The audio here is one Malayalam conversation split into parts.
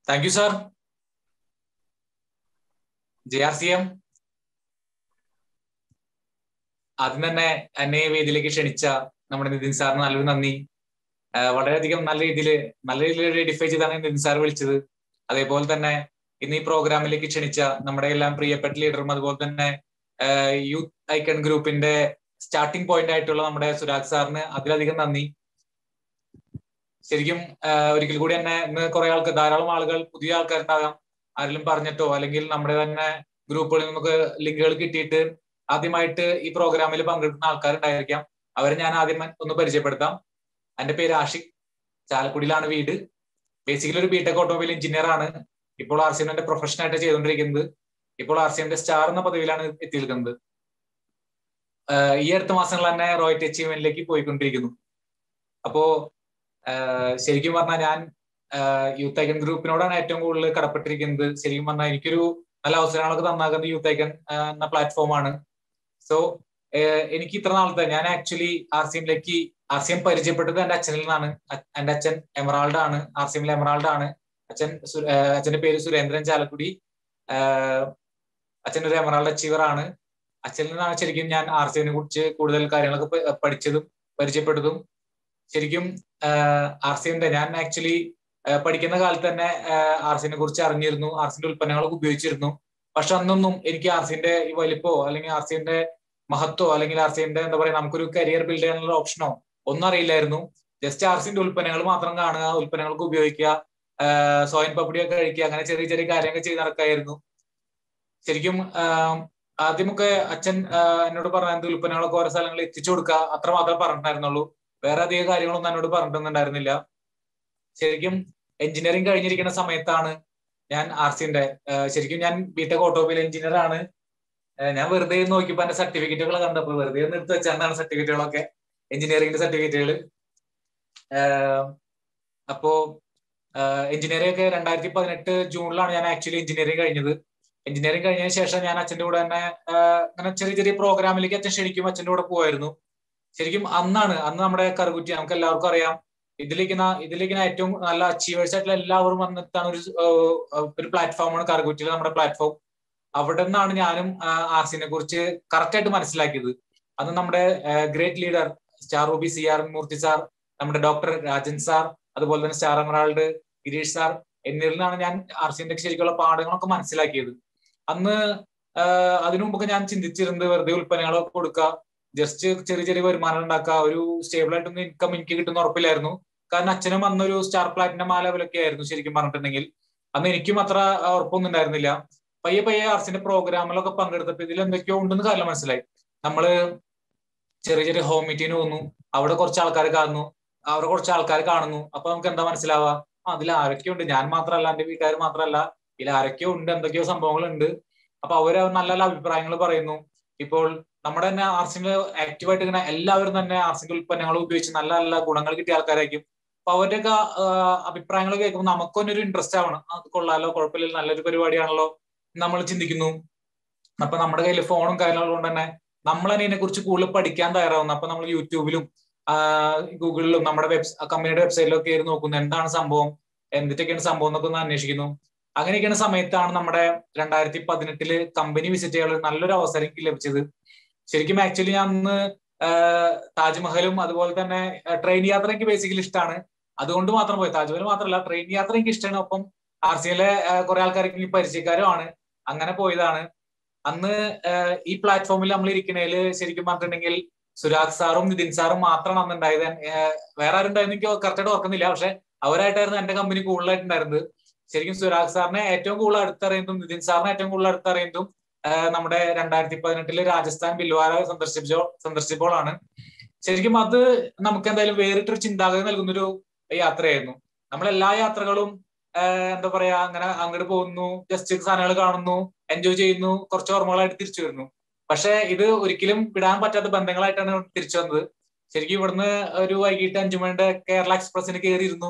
thank you sir J R C M ആദ്യം തന്നെ എന്നെ ഈ വേദിയിലേക്ക് ക്ഷണിച്ച നമ്മുടെ നിതിൻ സാറിന് നല്ലൊരു നന്ദി വളരെയധികം നല്ല രീതിയിൽ നല്ല രീതിയിൽ ഡിഫൈ ചെയ്താണ് നിതിൻ സാർ വിളിച്ചത് അതേപോലെ തന്നെ ഇന്ന് ഈ പ്രോഗ്രാമിലേക്ക് ക്ഷണിച്ച നമ്മുടെ എല്ലാം പ്രിയപ്പെട്ട ലീഡറും അതുപോലെ തന്നെ യൂത്ത് ഐക്കൺ ഗ്രൂപ്പിന്റെ സ്റ്റാർട്ടിംഗ് പോയിന്റ് ആയിട്ടുള്ള നമ്മുടെ സുരാഗ് സാറിന് അതിലധികം നന്ദി ശരിക്കും ഒരിക്കൽ കൂടി തന്നെ ഇന്ന് കുറെ ആൾക്ക് ധാരാളം ആളുകൾ പുതിയ ആൾക്കാരുണ്ടാകാം ആരെങ്കിലും പറഞ്ഞിട്ടോ അല്ലെങ്കിൽ നമ്മുടെ തന്നെ ഗ്രൂപ്പുകളിൽ നമുക്ക് ലിങ്കുകൾ കിട്ടിയിട്ട് ആദ്യമായിട്ട് ഈ പ്രോഗ്രാമിൽ പങ്കെടുക്കുന്ന ആൾക്കാരുണ്ടായിരിക്കാം അവരെ ഞാൻ ആദ്യം ഒന്ന് പരിചയപ്പെടുത്താം എന്റെ പേര് ആഷിഖ് ചാലക്കുടിയിലാണ് വീട് ബേസിക്കലി ഒരു ബിടെക് ഓട്ടോമൊബൈൽ എഞ്ചിനീയർ ആണ് ഇപ്പോൾ ആർ സി എമ്മിന്റെ പ്രൊഫഷൻ ആയിട്ട് ചെയ്തുകൊണ്ടിരിക്കുന്നത് ഇപ്പോൾ ആർ സി എമ്മിന്റെ സ്റ്റാർ എന്ന പദവിയിലാണ് എത്തിയിരിക്കുന്നത് ഈ അടുത്ത മാസങ്ങൾ തന്നെ റോയറ്റ് അച്ചീവ്മെന്റിലേക്ക് പോയിക്കൊണ്ടിരിക്കുന്നു അപ്പോ ശരിക്കും പറഞ്ഞാൽ ഞാൻ യൂത്ത് ഐക്കൺ ഗ്രൂപ്പിനോടാണ് ഏറ്റവും കൂടുതൽ കടപ്പെട്ടിരിക്കുന്നത് ശരിക്കും പറഞ്ഞാൽ എനിക്കൊരു നല്ല അവസരങ്ങളൊക്കെ തന്നാകുന്നത് യൂത്ത് ഐക്കൺ എന്ന പ്ലാറ്റ്ഫോമാണ് സോ എനിക്ക് ഇത്ര നാളത്തെ ഞാൻ ആക്ച്വലി ആർ സി എമ്മിലേക്ക് ആർ സി എം പരിചയപ്പെട്ടത് എന്റെ അച്ഛനിൽ നിന്നാണ് എന്റെ അച്ഛൻ എമറാൾഡ് ആണ് ആർ സി എമ്മിലെ എമറാൾഡ് ആണ് അച്ഛൻ അച്ഛന്റെ പേര് സുരേന്ദ്രൻ ചാലക്കുടി അച്ഛൻ ഒരു എമറാൾഡ് അച്ചീവർ ആണ് അച്ഛനിൽ നിന്നാണ് ശരിക്കും ഞാൻ ആർ സി എമ്മിനെ കുറിച്ച് കൂടുതൽ കാര്യങ്ങളൊക്കെ പഠിച്ചതും പരിചയപ്പെട്ടതും ശരിക്കും ആർ സി എമ്മിന്റെ ഞാൻ ആക്ച്വലി പഠിക്കുന്ന കാലത്ത് തന്നെ ആർ സിനെ കുറിച്ച് അറിഞ്ഞിരുന്നു ആർ സിന്റെ ഉൽപ്പന്നങ്ങളൊക്കെ ഉപയോഗിച്ചിരുന്നു പക്ഷെ അന്നൊന്നും എനിക്ക് ആർ സിന്റെ ഈ വലിപ്പോ അല്ലെങ്കിൽ ആർ സിന്റെ മഹത്വോ അല്ലെങ്കിൽ ആർ സിന്റെ എന്താ പറയാ നമുക്കൊരു കരിയർ ബിൽഡ് ചെയ്യാനുള്ള ഓപ്ഷനോ ഒന്നും അറിയില്ലായിരുന്നു ജസ്റ്റ് ആർ സിന്റെ ഉൽപ്പന്നങ്ങൾ മാത്രം കാണുക ഉൽപ്പന്നങ്ങൾക്ക് ഉപയോഗിക്കുക സോയൻ പപ്പടിയൊക്കെ കഴിക്കുക അങ്ങനെ ചെറിയ ചെറിയ കാര്യങ്ങൾ ചെയ്ത് നടക്കായിരുന്നു ശരിക്കും ആദ്യമൊക്കെ അച്ഛൻ എന്നോട് പറഞ്ഞ ഉൽപ്പന്നങ്ങളൊക്കെ ഓരോ സ്ഥലങ്ങളിൽ എത്തിച്ചു കൊടുക്കുക അത്ര മാത്രമേ പറഞ്ഞിട്ടുണ്ടായിരുന്നുള്ളൂ വേറെ അധികം കാര്യങ്ങളൊന്നും എന്നോട് പറഞ്ഞിട്ടുണ്ടായിരുന്നില്ല ശരിക്കും എഞ്ചിനീയറിംഗ് കഴിഞ്ഞിരിക്കുന്ന സമയത്താണ് ഞാൻ ആർ സിന്റെ ശരിക്കും ഞാൻ ബിടെക് ഓട്ടോമൊബൈൽ എഞ്ചിനീയർ ആണ് ഞാൻ വെറുതെ നോക്കിയപ്പോ എന്റെ സർട്ടിഫിക്കറ്റുകൾ കണ്ടപ്പോ വെറുതെ ഒന്ന് എടുത്ത് വെച്ചാണ് സർട്ടിഫിക്കറ്റുകളൊക്കെ എഞ്ചിനീയറിംഗിന്റെ സർട്ടിഫിക്കറ്റുകൾ അപ്പോ എഞ്ചിനീയറിംഗ് ഒക്കെ രണ്ടായിരത്തി പതിനെട്ട് ജൂണിലാണ് ഞാൻ ആക്ച്വലി എഞ്ചിനീയറിംഗ് കഴിഞ്ഞത് എഞ്ചിനീയറിംഗ് കഴിഞ്ഞതിന് ശേഷം ഞാൻ അച്ഛന്റെ കൂടെ തന്നെ അങ്ങനെ ചെറിയ ചെറിയ പ്രോഗ്രാമിലേക്ക് അച്ഛൻ ശരിക്കും അച്ഛന്റെ കൂടെ പോകുമായിരുന്നു ശരിക്കും അന്നാണ് അന്ന് നമ്മുടെ കറുകുറ്റി നമുക്ക് എല്ലാവർക്കും അറിയാം ഇതിലേക്കുന്ന ഇതിലേക്കുന്ന ഏറ്റവും നല്ല അച്ചീവേഴ്സ് ആയിട്ടുള്ള എല്ലാവരും വന്നിട്ടാണ് ഒരു ഒരു പ്ലാറ്റ്ഫോമാണ് കറുകുറ്റിയിലെ നമ്മുടെ പ്ലാറ്റ്ഫോം അവിടെ നിന്നാണ് ഞാനും ആർ സിനെ കുറിച്ച് കറക്റ്റ് ആയിട്ട് മനസ്സിലാക്കിയത് അന്ന് നമ്മുടെ great leader star ruby C R Moorthy sir നമ്മുടെ ഡോക്ടർ രാജൻ സാർ അതുപോലെ തന്നെ സ്റ്റാർ എമറാൾഡ് ഗിരീഷ് സാർ എന്നിവരിൽ നിന്നാണ് ഞാൻ ആർ സിന്റെ ശരിക്കുള്ള പാഠങ്ങളൊക്കെ മനസ്സിലാക്കിയത് അന്ന് അതിനു മുമ്പൊക്കെ ഞാൻ ചിന്തിച്ചിരുന്നത് വെറുതെ ഉൽപ്പന്നങ്ങളൊക്കെ കൊടുക്കുക ജസ്റ്റ് ചെറിയ ചെറിയ വരുമാനം ഉണ്ടാക്കുക ഒരു സ്റ്റേബിൾ ആയിട്ടൊന്നും ഇൻകം എനിക്ക് കിട്ടുന്ന ഉറപ്പില്ലായിരുന്നു കാരണം അച്ഛനും അന്നൊരു സ്റ്റാർ പ്ലാറ്റിനം ആ ലെവലൊക്കെ ആയിരുന്നു ശരിക്കും പറഞ്ഞിട്ടുണ്ടെങ്കിൽ അന്ന് എനിക്കും അത്ര ഉറപ്പൊന്നും ഉണ്ടായിരുന്നില്ല പയ്യെ പയ്യെ ആർട്സിന്റെ പ്രോഗ്രാമിലൊക്കെ പങ്കെടുത്തപ്പോൾ ഇതിൽ എന്തൊക്കെയോ ഉണ്ടെന്ന് കാര്യം മനസ്സിലായി നമ്മള് ചെറിയ ചെറിയ ഹോം മീറ്റിങ്ങിന് പോകുന്നു അവിടെ കുറച്ച് ആൾക്കാർ കാണുന്നു അവിടെ കുറച്ച് ആൾക്കാർ കാണുന്നു അപ്പൊ നമുക്ക് എന്താ മനസ്സിലാവുക അതിൽ ആരൊക്കെ ഉണ്ട് ഞാൻ മാത്രമല്ല എന്റെ വീട്ടുകാർ മാത്രമല്ല ഇതിൽ ആരൊക്കെയോ ഉണ്ട് എന്തൊക്കെയോ സംഭവങ്ങളുണ്ട് അപ്പൊ അവര് നല്ല നല്ല അഭിപ്രായങ്ങൾ പറയുന്നു ഇപ്പോൾ നമ്മുടെ തന്നെ ആർസിന്റെ ആക്റ്റീവായിട്ട് ഇങ്ങനെ എല്ലാവരും തന്നെ ആർസിന്റെ ഉൽപ്പന്നങ്ങൾ ഉപയോഗിച്ച് നല്ല നല്ല ഗുണങ്ങൾ കിട്ടിയ ആൾക്കാരായിരിക്കും അപ്പൊ അവരുടെയൊക്കെ അഭിപ്രായങ്ങൾ കേൾക്കുമ്പോൾ നമുക്ക് തന്നെ ഒരു ഇൻട്രസ്റ്റ് ആവണം അത് കൊള്ളാലോ കുഴപ്പമില്ല നല്ലൊരു പരിപാടിയാണല്ലോ നമ്മൾ ചിന്തിക്കുന്നു അപ്പൊ നമ്മുടെ കയ്യിൽ ഫോണും കാര്യങ്ങളും കൊണ്ട് തന്നെ നമ്മൾ തന്നെ ഇതിനെ കുറിച്ച് കൂടുതൽ പഠിക്കാൻ തയ്യാറാവുന്നു അപ്പൊ നമ്മൾ യൂട്യൂബിലും ഗൂഗിളിലും നമ്മുടെ വെബ് കമ്പനിയുടെ വെബ്സൈറ്റിലും ഒക്കെ കയറി നോക്കുന്നു എന്താണ് സംഭവം എന്തൊക്കെയാണ് സംഭവം എന്നൊക്കെ ഒന്ന് അന്വേഷിക്കുന്നു അങ്ങനെയൊക്കെയാണ് സമയത്താണ് നമ്മുടെ രണ്ടായിരത്തി പതിനെട്ടില് കമ്പനി വിസിറ്റ് ചെയ്യാനുള്ള നല്ലൊരു അവസരം എനിക്ക് ലഭിച്ചത് ശരിക്കും ആക്ച്വലി ഞാൻ അന്ന് താജ്മഹലും അതുപോലെ തന്നെ ട്രെയിൻ യാത്ര എനിക്ക് ബേസിക്കലി ഇഷ്ടമാണ് അതുകൊണ്ട് മാത്രം പോയി താജ്മഹൽ മാത്രമല്ല ട്രെയിൻ യാത്ര എനിക്ക് ഇഷ്ടമാണ് ഒപ്പം ആർ സിയിലെ കുറെ ആൾക്കാർക്ക് എനിക്ക് പരിചയക്കാരുമാണ് അങ്ങനെ പോയതാണ് അന്ന് ഈ പ്ലാറ്റ്ഫോമിൽ നമ്മൾ ഇരിക്കണേല് ശരിക്കും പറഞ്ഞിട്ടുണ്ടെങ്കിൽ സുരാഗ് സാറും നിതിൻ സാറും മാത്രമാണ് അന്ന് ഉണ്ടായത് വേറെ ആരും ഉണ്ടായിരുന്നു എനിക്ക് കറക്റ്റായിട്ട് ഓർക്കുന്നില്ല പക്ഷെ അവരായിട്ടായിരുന്നു എന്റെ കമ്പനി കൂടുതലായിട്ടുണ്ടായിരുന്നത് ശരിക്കും സുരാഗ് സാറിനെ ഏറ്റവും കൂടുതൽ അടുത്തറിയുന്നതും നിതിൻ സാറിനെ ഏറ്റവും കൂടുതൽ അടുത്തറിയുന്നതും നമ്മുടെ രണ്ടായിരത്തി പതിനെട്ടില് രാജസ്ഥാൻ ബിൽവാര സന്ദർശിച്ചോ സന്ദർശിച്ചപ്പോഴാണ് ശരിക്കും അത് നമുക്ക് എന്തായാലും വേറിട്ടൊരു ചിന്താഗതി നൽകുന്നൊരു യാത്രയായിരുന്നു നമ്മൾ എല്ലാ യാത്രകളും എന്താ പറയാ അങ്ങനെ അങ്ങോട്ട് പോകുന്നു ജസ്റ്റ് സാധനങ്ങൾ കാണുന്നു എൻജോയ് ചെയ്യുന്നു കുറച്ച് ഓർമ്മകളായിട്ട് തിരിച്ചു വരുന്നു പക്ഷെ ഇത് ഒരിക്കലും വിടാൻ പറ്റാത്ത ബന്ധങ്ങളായിട്ടാണ് തിരിച്ചു വന്നത് ശരിക്കും ഇവിടുന്ന് ഒരു വൈകിട്ട് അഞ്ചു മണിയുടെ കേരള എക്സ്പ്രസിന് കയറിയിരുന്നു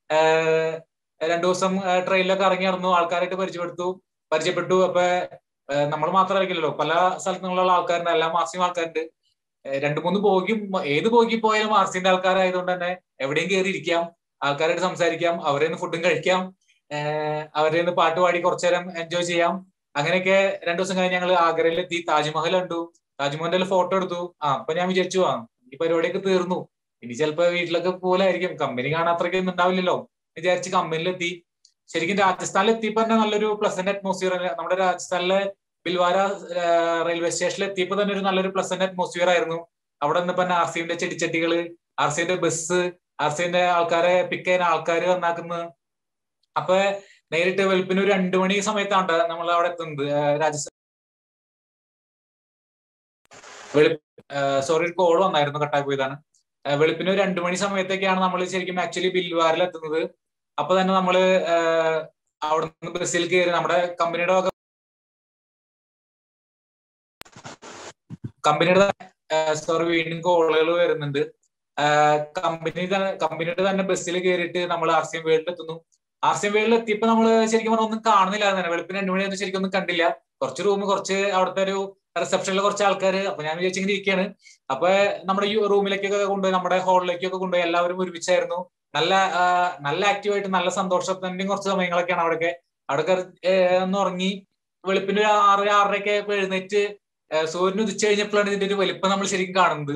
രണ്ടു ദിവസം ട്രെയിനിലൊക്കെ ഇറങ്ങി നടന്നു ആൾക്കാരായിട്ട് പരിചയപ്പെടുത്തു പരിചയപ്പെട്ടു അപ്പൊ നമ്മൾ മാത്രമായിരിക്കില്ലല്ലോ പല സ്ഥലത്തു നിന്നുള്ള ആൾക്കാരുണ്ട് എല്ലാ മാസിയും ആൾക്കാരുണ്ട് രണ്ടു മൂന്ന് പോകി ഏത് പോകി പോയാലും ആർസിന്റെ ആൾക്കാരായതുകൊണ്ട് തന്നെ എവിടെയും കയറി ഇരിക്കാം ആൾക്കാരായിട്ട് സംസാരിക്കാം അവരെ ഫുഡും കഴിക്കാം അവരുടെ നിന്ന് പാട്ട് പാടി കുറച്ചു നേരം എൻജോയ് ചെയ്യാം അങ്ങനെയൊക്കെ രണ്ടു ദിവസം കഴിഞ്ഞ് ഞങ്ങൾ ആഗ്രയിലെത്തി താജ്മഹൽ കണ്ടു താജ്മഹലിന്റെ ഫോട്ടോ എടുത്തു ആ അപ്പൊ ഞാൻ വിചാരിച്ചു ആ ഈ പരിപാടിയൊക്കെ തീർന്നു ഇനി ചിലപ്പോ വീട്ടിലൊക്കെ പോലായിരിക്കും കമ്പനി കാണാത്രയ്ക്കൊന്നും ഉണ്ടാവില്ലല്ലോ വിചാരിച്ച് കമ്പനിയിലെത്തി ശരിക്കും രാജസ്ഥാനിൽ എത്തിയപ്പോ തന്നെ നല്ലൊരു പ്ലസന്റ് അറ്റ്മോസ്ഫിയർ നമ്മുടെ രാജസ്ഥാനിലെ ബിൽവാര റെയിൽവേ സ്റ്റേഷനിൽ എത്തിയപ്പോ തന്നെ ഒരു നല്ലൊരു പ്ലസന്റ് അറ്റ്മോസ്ഫിയർ ആയിരുന്നു അവിടെ നിന്നപ്പോ ആർ സിന്റെ ചെടിച്ചട്ടികള് ആർ സിന്റെ ബസ് ആർ സിന്റെ ആൾക്കാരെ പിക്ക് ചെയ്യുന്ന ആൾക്കാർ നന്നാക്കുന്നു അപ്പൊ നേരിട്ട് വെളുപ്പിന് ഒരു രണ്ടു മണി സമയത്താണ് നമ്മൾ അവിടെ എത്തുന്നത് രാജസ്ഥാൻ വെളുപ്പ് സോറി ഒരു കോൾ വന്നായിരുന്നു കട്ടായി പോയതാണ് വെളുപ്പിന് ഒരു രണ്ടു മണി സമയത്തൊക്കെയാണ് നമ്മൾ ശരിക്കും ആക്ച്വലി ബിൽവാറിൽ എത്തുന്നത് അപ്പൊ തന്നെ നമ്മള് അവിടെ നിന്ന് ബസ്സിൽ കയറി നമ്മുടെ കമ്പനിയുടെ കമ്പനിയുടെ സോറി വീണ്ടും കോളുകൾ വരുന്നുണ്ട് കമ്പനി കമ്പനിയുടെ തന്നെ ബസ്സിൽ കയറിയിട്ട് നമ്മൾ ആർ സി എം വേൾഡിൽ എത്തുന്നു ആർ സി എം വേൾഡിൽ എത്തിയപ്പോ നമ്മൾ ശരിക്കും പറഞ്ഞാൽ ഒന്നും കാണുന്നില്ല തന്നെ വെളുപ്പിന് രണ്ടു മണിയൊന്നും ശരിക്കും ഒന്നും കണ്ടില്ല കുറച്ച് റൂം കുറച്ച് അവിടുത്തെ ഒരു റിസപ്ഷനിൽ കുറച്ച് ആൾക്കാർ അപ്പൊ ഞാൻ വിചാരിച്ചിങ്ങനെ ഇരിക്കുകയാണ് അപ്പൊ നമ്മുടെ ഈ റൂമിലേക്കൊക്കെ കൊണ്ടുപോയി നമ്മുടെ ഹാളിലേക്കൊക്കെ കൊണ്ടുപോയി എല്ലാവരും ഒരുമിച്ചായിരുന്നു നല്ല നല്ല ആക്റ്റീവായിട്ട് നല്ല സന്തോഷത്തിന്റെയും കുറച്ച് സമയങ്ങളൊക്കെയാണ് അവിടെയൊക്കെ അവിടെയൊക്കെ ഒന്ന് ഉറങ്ങി വെളുപ്പിന് ഒരു ആറ് ആറരയൊക്കെ എഴുന്നേറ്റ് സൂര്യൻ ഉദിച്ചു കഴിഞ്ഞപ്പോഴാണ് ഇതിന്റെ ഒരു വലിപ്പം നമ്മൾ ശരിക്കും കാണുന്നത്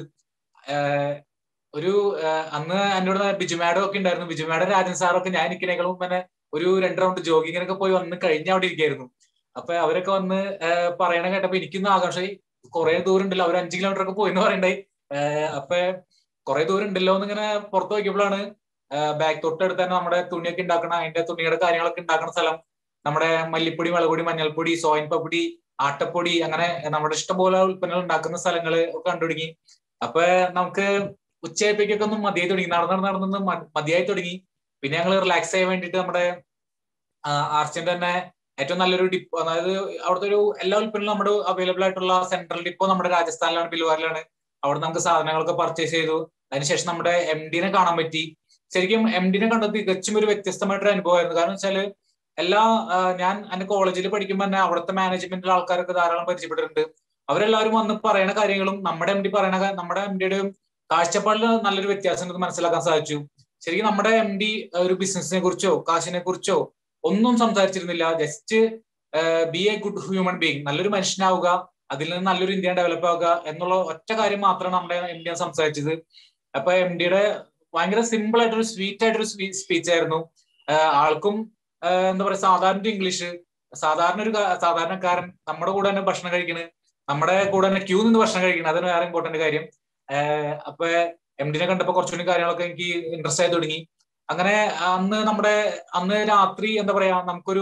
ഒരു അന്ന് എന്നോട് ബിജുമാഡം ഒക്കെ ഉണ്ടായിരുന്നു ബിജുമാഡം രാജൻ സാറൊക്കെ ഞാൻ നിൽക്കുന്നേക്കാളും തന്നെ ഒരു രണ്ട് റൗണ്ട് ജോഗിങ്ങിനൊക്കെ പോയി വന്ന് കഴിഞ്ഞ അവിടെ ഇരിക്കായിരുന്നു അപ്പൊ അവരൊക്കെ വന്ന് പറയണ കേട്ടപ്പോ എനിക്കൊന്നും ആകാംക്ഷ കുറെ ദൂരം ഉണ്ടല്ലോ അവർ അഞ്ചു കിലോമീറ്റർ ഒക്കെ പോയി എന്ന് പറയണ്ടേ അപ്പൊ കുറെ ദൂരം ഉണ്ടല്ലോ എന്ന് ഇങ്ങനെ പുറത്ത് നോക്കിയപ്പോഴാണ് ബാക്ക് തൊട്ടടുത്ത് തന്നെ നമ്മുടെ തുണിയൊക്കെ ഉണ്ടാക്കണ അതിന്റെ തുണിയുടെ കാര്യങ്ങളൊക്കെ ഉണ്ടാക്കുന്ന സ്ഥലം നമ്മുടെ മല്ലിപ്പൊടി മുളകുപൊടി മഞ്ഞൾപ്പൊടി സോയിൻ പപ്പൊടി ആട്ടപ്പൊടി അങ്ങനെ നമ്മുടെ ഇഷ്ടംപോലെ ഉൽപ്പന്നങ്ങൾ ഉണ്ടാക്കുന്ന സ്ഥലങ്ങൾ ഒക്കെ കണ്ടുപിടിങ്ങി അപ്പൊ നമുക്ക് ഉച്ചയായപ്പോഴേക്കൊക്കെ ഒന്ന് മതിയായി തുടങ്ങി നടന്ന് നടന്ന് മതിയായി തുടങ്ങി പിന്നെ ഞങ്ങൾ റിലാക്സ് ചെയ്യാൻ വേണ്ടിയിട്ട് നമ്മുടെ ആർച്ചിന്റെ തന്നെ ഏറ്റവും നല്ലൊരു ഡിപ്പോ അതായത് അവിടുത്തെ ഒരു എല്ലാ ഉൽപ്പന്നങ്ങളും നമ്മുടെ അവൈലബിൾ ആയിട്ടുള്ള സെൻട്രൽ ഡിപ്പോ നമ്മുടെ രാജസ്ഥാനിലാണ് ബിൽവാറിലാണ് അവിടെ നമുക്ക് സാധനങ്ങളൊക്കെ പർച്ചേസ് ചെയ്തു അതിനുശേഷം നമ്മുടെ എം ഡിനെ കാണാൻ പറ്റി ശരിക്കും എം ഡിനെ കണ്ടത് തികച്ചും ഒരു വ്യത്യസ്തമായിട്ടൊരു അനുഭവമായിരുന്നു കാരണം വെച്ചാല് എല്ലാ ഞാൻ എന്റെ കോളേജിൽ പഠിക്കുമ്പോൾ തന്നെ അവിടുത്തെ മാനേജ്മെന്റിലെ ആൾക്കാരൊക്കെ ധാരാളം പരിചയപ്പെട്ടിട്ടുണ്ട് അവരെല്ലാവരും വന്ന് പറയുന്ന കാര്യങ്ങളും നമ്മുടെ എം ഡി പറയുന്ന നമ്മുടെ എം ഡിയുടെയും കാഴ്ചപ്പാടിൽ നല്ലൊരു വ്യത്യാസം നമുക്ക് മനസ്സിലാക്കാൻ സാധിച്ചു ശരിക്കും നമ്മുടെ എം ഡി ഒരു ബിസിനസിനെ കുറിച്ചോ കാശിനെ കുറിച്ചോ ഒന്നും സംസാരിച്ചിരുന്നില്ല just be a good human being നല്ലൊരു മനുഷ്യനാവുക അതിൽ നിന്ന് നല്ലൊരു ഇന്ത്യ ഡെവലപ്പ് ആവുക എന്നുള്ള ഒറ്റ കാര്യം മാത്രമാണ് നമ്മുടെ എം ഡി സംസാരിച്ചത് അപ്പൊ എം ഡിയുടെ ഭയങ്കര സിമ്പിൾ ആയിട്ടൊരു സ്വീറ്റ് ആയിട്ടൊരു സ്പീച്ച് ആയിരുന്നു ആൾക്കും എന്താ പറയാ സാധാരണ ഇംഗ്ലീഷ് സാധാരണ ഒരു സാധാരണക്കാരൻ നമ്മുടെ കൂടെ തന്നെ ഭക്ഷണം കഴിക്കണ് നമ്മുടെ കൂടെ തന്നെ ക്യൂ നിന്ന് ഭക്ഷണം കഴിക്കണം അതാണ് വേറെ ഇമ്പോർട്ടന്റ് കാര്യം അപ്പൊ എം ഡിനെ കണ്ടപ്പോ കുറച്ചുകൂടി കാര്യങ്ങളൊക്കെ എനിക്ക് ഇൻട്രസ്റ്റ് ആയി തുടങ്ങി അങ്ങനെ അന്ന് നമ്മുടെ അന്ന് രാത്രി എന്താ പറയാ നമുക്കൊരു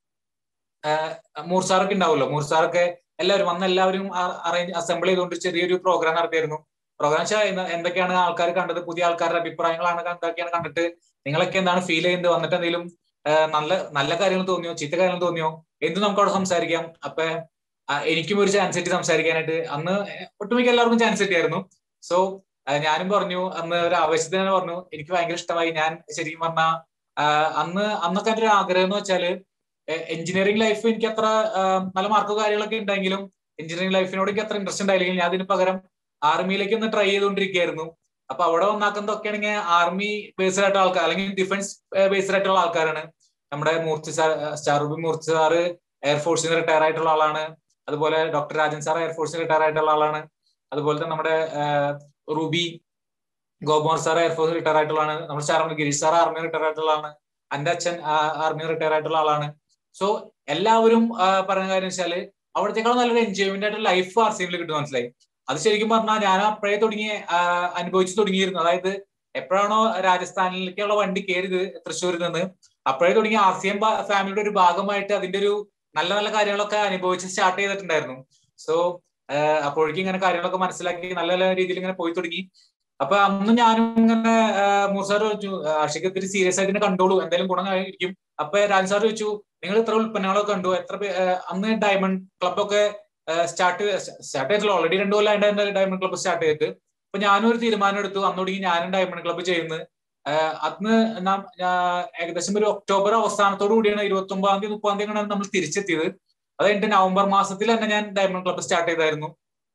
മൂർസാറൊക്കെ ഉണ്ടാവുമല്ലോ മൂർസാറൊക്കെ എല്ലാവരും അന്ന് എല്ലാവരും അറേഞ്ച് അസംബിൾ ചെയ്തുകൊണ്ട് ചെറിയൊരു പ്രോഗ്രാം നടത്തിയായിരുന്നു പ്രോഗ്രാം വെച്ചാൽ എന്തൊക്കെയാണ് ആൾക്കാർ കണ്ടത് പുതിയ ആൾക്കാരുടെ അഭിപ്രായങ്ങളാണ് എന്തൊക്കെയാണ് കണ്ടിട്ട് നിങ്ങളൊക്കെ എന്താണ് ഫീൽ ചെയ്യുന്നത് വന്നിട്ട് എന്തെങ്കിലും നല്ല നല്ല കാര്യങ്ങൾ തോന്നിയോ ചീത്ത കാര്യങ്ങൾ തോന്നിയോ എന്ത് നമുക്ക് അവിടെ സംസാരിക്കാം അപ്പൊ എനിക്കും ഒരു ചാൻസ് കിട്ടി സംസാരിക്കാനായിട്ട് അന്ന് ഒട്ടുമിക്ക എല്ലാവർക്കും ചാൻസ് കിട്ടിയായിരുന്നു സോ ഞാനും പറഞ്ഞു അന്ന് ഒരു ആവേശത്തിന് തന്നെ പറഞ്ഞു എനിക്ക് ഭയങ്കര ഇഷ്ടമായി ഞാൻ ശരിക്കും പറഞ്ഞ അന്ന് അന്നൊക്കെ എന്റെ ഒരു ആഗ്രഹം എന്ന് വെച്ചാല് എഞ്ചിനീയറിംഗ് ലൈഫ് എനിക്ക് അത്ര നല്ല മാർക്ക് കാര്യങ്ങളൊക്കെ ഉണ്ടെങ്കിലും എഞ്ചിനീയറിംഗ് ലൈഫിനോട് എനിക്ക് അത്ര ഇൻട്രസ്റ്റ് ഉണ്ടായില്ലെങ്കിൽ ഞാൻ അതിന് പകരം ആർമിയിലേക്ക് ഒന്ന് ട്രൈ ചെയ്തുകൊണ്ടിരിക്കുകയായിരുന്നു അപ്പൊ അവിടെ വന്നാക്കുന്നതൊക്കെ ആണെങ്കിൽ ആർമി ബേസ്ഡ് ആയിട്ടുള്ള ആൾക്കാർ അല്ലെങ്കിൽ ഡിഫൻസ് ബേസ്ഡ് ആയിട്ടുള്ള ആൾക്കാരാണ് നമ്മുടെ മൂർത്തി സാർ സ്റ്റാറുബി മൂർത്തി സാറ് എയർഫോഴ്സിൽ നിന്ന് റിട്ടയർ ആയിട്ടുള്ള ആളാണ് അതുപോലെ ഡോക്ടർ രാജൻ സാർ എയർഫോഴ്സിൽ റിട്ടയർ ആയിട്ടുള്ള ആളാണ് അതുപോലെ തന്നെ നമ്മുടെ റൂബി ഗോപകുമാർ സാർ എയർഫോഴ്സിൽ റിട്ടയർ ആയിട്ടുള്ള ആളാണ് നമ്മുടെ star Girish sir army retire ആയിട്ടുള്ള ആളാണ് എന്റെ അച്ഛൻ ആർമി റിട്ടയർ ആയിട്ടുള്ള ആളാണ് സോ എല്ലാവരും പറയുന്ന കാര്യം വെച്ചാല് അവിടത്തേക്കാളും നല്ലൊരു എൻജോയ്മെന്റ് ആയിട്ട് ലൈഫ് ആർ സി എമ്മിൽ കിട്ടും മനസ്സിലായി അത് ശരിക്കും പറഞ്ഞാൽ ഞാൻ അപ്പോഴേ തുടങ്ങി അനുഭവിച്ചു തുടങ്ങിയിരുന്നു അതായത് എപ്പോഴാണോ രാജസ്ഥാനിലേക്കുള്ള വണ്ടി കയറിയത് തൃശ്ശൂരിൽ നിന്ന് അപ്പോഴേ തുടങ്ങി ആർ സി എം ഫാമിലിയുടെ ഒരു ഭാഗമായിട്ട് അതിന്റെ ഒരു നല്ല നല്ല കാര്യങ്ങളൊക്കെ അനുഭവിച്ച് സ്റ്റാർട്ട് ചെയ്തിട്ടുണ്ടായിരുന്നു സോ അപ്പോഴേക്കും ഇങ്ങനെ കാര്യങ്ങളൊക്കെ മനസ്സിലാക്കി നല്ല നല്ല രീതിയിൽ ഇങ്ങനെ പോയി തുടങ്ങി അപ്പൊ അന്ന് ഞാനും ഇങ്ങനെ മൂസാർ ചോദിച്ചു ആഷിക്ക് ഇത്തിരി സീരിയസ് ആയിട്ട് കണ്ടോളൂ എന്തെങ്കിലും ഗുണമായിരിക്കും അപ്പൊ രാജ് സാർ ചോദിച്ചു നിങ്ങൾ ഇത്ര ഉൽപ്പന്നങ്ങളൊക്കെ കണ്ടു എത്ര അന്ന് ഡയമണ്ട് ക്ലബൊക്കെ സ്റ്റാർട്ട് സ്റ്റാർട്ട് ചെയ്തിട്ടുള്ള ഓൾറെഡി രണ്ടു കൊല്ലം അതിന്റെ ഡയമണ്ട് ക്ലബ്ബ് സ്റ്റാർട്ട് ചെയ്തിട്ട് അപ്പൊ ഞാനും ഒരു തീരുമാനം എടുത്തു അന്ന് തുടങ്ങി ഞാനും ഡയമണ്ട് ക്ലബ്ബ് ചെയ്യുന്നത് അന്ന് നാം ഏകദേശം ഒരു ഒക്ടോബർ അവസാനത്തോടു കൂടിയാണ് ഇരുപത്തി ഒമ്പതാം തീയതി മുപ്പതാം തീയതിയാണ് നമ്മൾ തിരിച്ചെത്തിയത് അത് കഴിഞ്ഞിട്ട് നവംബർ മാസത്തിൽ തന്നെ ഞാൻ ഡയമണ്ട് ക്ലബ്ബ് സ്റ്റാർട്ട് ചെയ്തായിരുന്നു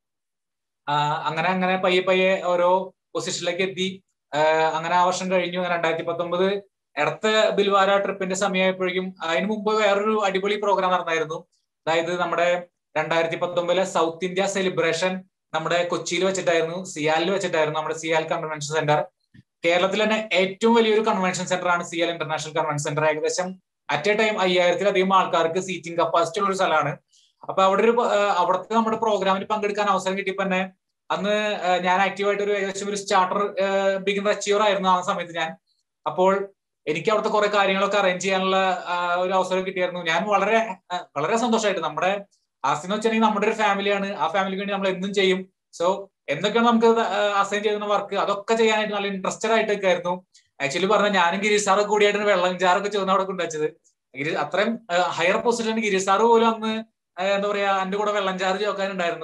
അങ്ങനെ അങ്ങനെ പയ്യെ പയ്യെ ഓരോ പൊസിഷനിലേക്ക് എത്തി അങ്ങനെ ആ വർഷം കഴിഞ്ഞു രണ്ടായിരത്തി പത്തൊമ്പത് അടുത്ത ബിൽവാര ട്രിപ്പിന്റെ സമയമായപ്പോഴേക്കും അതിന് മുമ്പ് വേറൊരു അടിപൊളി പ്രോഗ്രാം നടന്നായിരുന്നു അതായത് നമ്മുടെ രണ്ടായിരത്തി പത്തൊമ്പതിലെ സൗത്ത് ഇന്ത്യ സെലിബ്രേഷൻ നമ്മുടെ കൊച്ചിയിൽ വെച്ചിട്ടായിരുന്നു സിയാലിൽ വെച്ചിട്ടായിരുന്നു നമ്മുടെ സിയാൽ കൺവെൻഷൻ സെന്റർ കേരളത്തിൽ തന്നെ ഏറ്റവും വലിയൊരു കൺവെൻഷൻ സെന്റർ ആണ് സിയാൽ ഇന്റർനാഷണൽ കൺവെൻഷൻ സെന്റർ ഏകദേശം അറ്റ് എ ടൈം അയ്യായിരത്തിലധികം ആൾക്കാർക്ക് സീറ്റിംഗ് കപ്പാസിറ്റി ഉള്ള ഒരു സ്ഥലമാണ് അപ്പൊ അവിടെ ഒരു അവിടുത്തെ നമ്മുടെ പ്രോഗ്രാമിൽ പങ്കെടുക്കാൻ അവസരം കിട്ടിയപ്പോ തന്നെ അന്ന് ഞാൻ ആക്റ്റീവായിട്ട് ഒരു ഏകദേശം ഒരു സ്റ്റാർട്ടർ ബിഗിനർ അച്ചീവർ ആയിരുന്നു ആ സമയത്ത് ഞാൻ അപ്പോൾ എനിക്ക് അവിടുത്തെ കുറെ കാര്യങ്ങളൊക്കെ അറേഞ്ച് ചെയ്യാനുള്ള ഒരു അവസരം കിട്ടിയായിരുന്നു ഞാൻ വളരെ വളരെ സന്തോഷമായിട്ട് നമ്മുടെ ആസ്തി എന്ന് വെച്ചിട്ടുണ്ടെങ്കിൽ നമ്മുടെ ഒരു ഫാമിലിയാണ് ആ ഫാമിലിക്ക് വേണ്ടി നമ്മൾ എന്തും ചെയ്യും സോ എന്തൊക്കെയാണ് നമുക്ക് അസൈൻ ചെയ്യുന്ന വർക്ക് അതൊക്കെ ചെയ്യാനായിട്ട് നല്ല ഇൻട്രസ്റ്റഡ് ആയിട്ടൊക്കെ ആയിരുന്നു ആക്ച്വലി പറഞ്ഞാൽ ഞാനും ഗിരീഷ് സാറ് കൂടിയായിട്ട് വെള്ളം ജാറൊക്കെ ചെന്ന് അവിടെ കൊണ്ടുവച്ചത് ഗിരി അത്രയും ഹയർ പൊസിഷൻ ഗിരീഷ് സാറ് പോലും അന്ന് എന്താ പറയാ എന്റെ കൂടെ വെള്ളം ചാറ് ചോക്കാനുണ്ടായിരുന്നു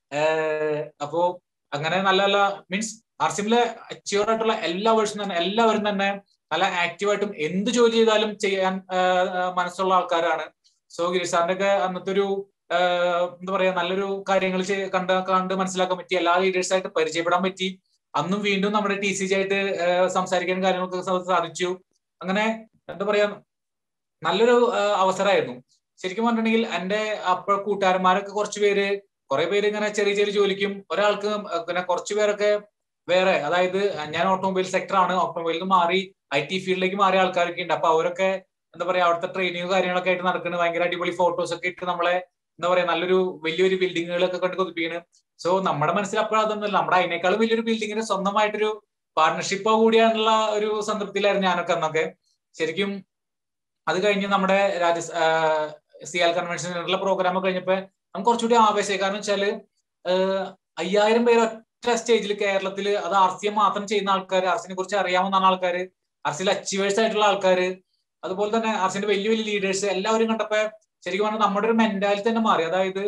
അപ്പോ അങ്ങനെ നല്ല നല്ല മീൻസ് ആർസിമിലെ അച്ചീവർ ആയിട്ടുള്ള എല്ലാ വേഴ്സും തന്നെ എല്ലാവരും തന്നെ നല്ല ആക്റ്റീവായിട്ടും എന്ത് ജോലി ചെയ്താലും ചെയ്യാൻ മനസ്സുള്ള ആൾക്കാരാണ് സോ ഗിരീഷ് സാറിന്റെ ഒക്കെ അന്നത്തെ ഒരു എന്താ പറയാ നല്ലൊരു കാര്യങ്ങൾ കണ്ട് കണ്ട് മനസ്സിലാക്കാൻ പറ്റി എല്ലാ ലീഡേഴ്സായിട്ട് പരിചയപ്പെടാൻ പറ്റി അന്നും വീണ്ടും നമ്മുടെ ടി സി ജി ആയിട്ട് സംസാരിക്കാൻ കാര്യങ്ങളൊക്കെ സാധിച്ചു അങ്ങനെ എന്താ പറയാ നല്ലൊരു അവസരമായിരുന്നു ശരിക്കും പറഞ്ഞിട്ടുണ്ടെങ്കിൽ എന്റെ അപ്പ കൂട്ടുകാരന്മാരൊക്കെ കുറച്ച് പേര് കുറെ പേര് ഇങ്ങനെ ചെറിയ ചെറിയ ജോലിക്കും ഒരാൾക്ക് പിന്നെ കുറച്ച് പേരൊക്കെ വേറെ അതായത് ഞാൻ ഓട്ടോമൊബൈൽ സെക്ടറാണ് ഓട്ടോമൊബൈലിൽ നിന്ന് മാറി ഐ ടി ഫീൽഡിലേക്ക് മാറിയ ആൾക്കാരൊക്കെ ഉണ്ട് അപ്പൊ അവരൊക്കെ എന്താ പറയാ അവിടുത്തെ ട്രെയിനിങ് കാര്യങ്ങളൊക്കെ ആയിട്ട് നടക്കുന്നത് ഭയങ്കര അടിപൊളി ഫോട്ടോസ് ഒക്കെ ഇട്ട് നമ്മളെ എന്താ പറയാ നല്ലൊരു വലിയൊരു ബിൽഡിങ്ങുകളൊക്കെ കണ്ട് കൊതിപ്പിക്കുന്നു സോ നമ്മുടെ മനസ്സിൽ അപ്പോൾ അതൊന്നുമല്ല നമ്മുടെ അതിനേക്കാളും വലിയൊരു ബിൽഡിങ്ങിന് സ്വന്തമായിട്ടൊരു പാർട്ണർഷിപ്പോ കൂടിയാണുള്ള ഒരു സംതൃപ്തിയിലായിരുന്നു ഞാനൊക്കെ അന്നൊക്കെ ശരിക്കും അത് കഴിഞ്ഞ് നമ്മുടെ രാജ സിയാൽ കൺവെൻഷൻ സെന്ററിലെ പ്രോഗ്രാം കഴിഞ്ഞപ്പോ നമുക്ക് കുറച്ചുകൂടി ആവേശമായി കാരണം വെച്ചാല് അയ്യായിരം പേര് ഒറ്റ സ്റ്റേജിൽ കേരളത്തിൽ അത് ആർ സി എം മാത്രം ചെയ്യുന്ന ആൾക്കാർ ആർസിനെ കുറിച്ച് അറിയാവുന്ന ആൾക്കാർ ആർസിയിൽ അച്ചീവേഴ്സ് ആയിട്ടുള്ള ആൾക്കാർ അതുപോലെ തന്നെ ആർസിന്റെ വലിയ വലിയ ലീഡേഴ്സ് എല്ലാവരും കണ്ടപ്പോ ശരിക്കും പറഞ്ഞാൽ നമ്മുടെ ഒരു മെന്റാലിറ്റി തന്നെ മാറി അതായത്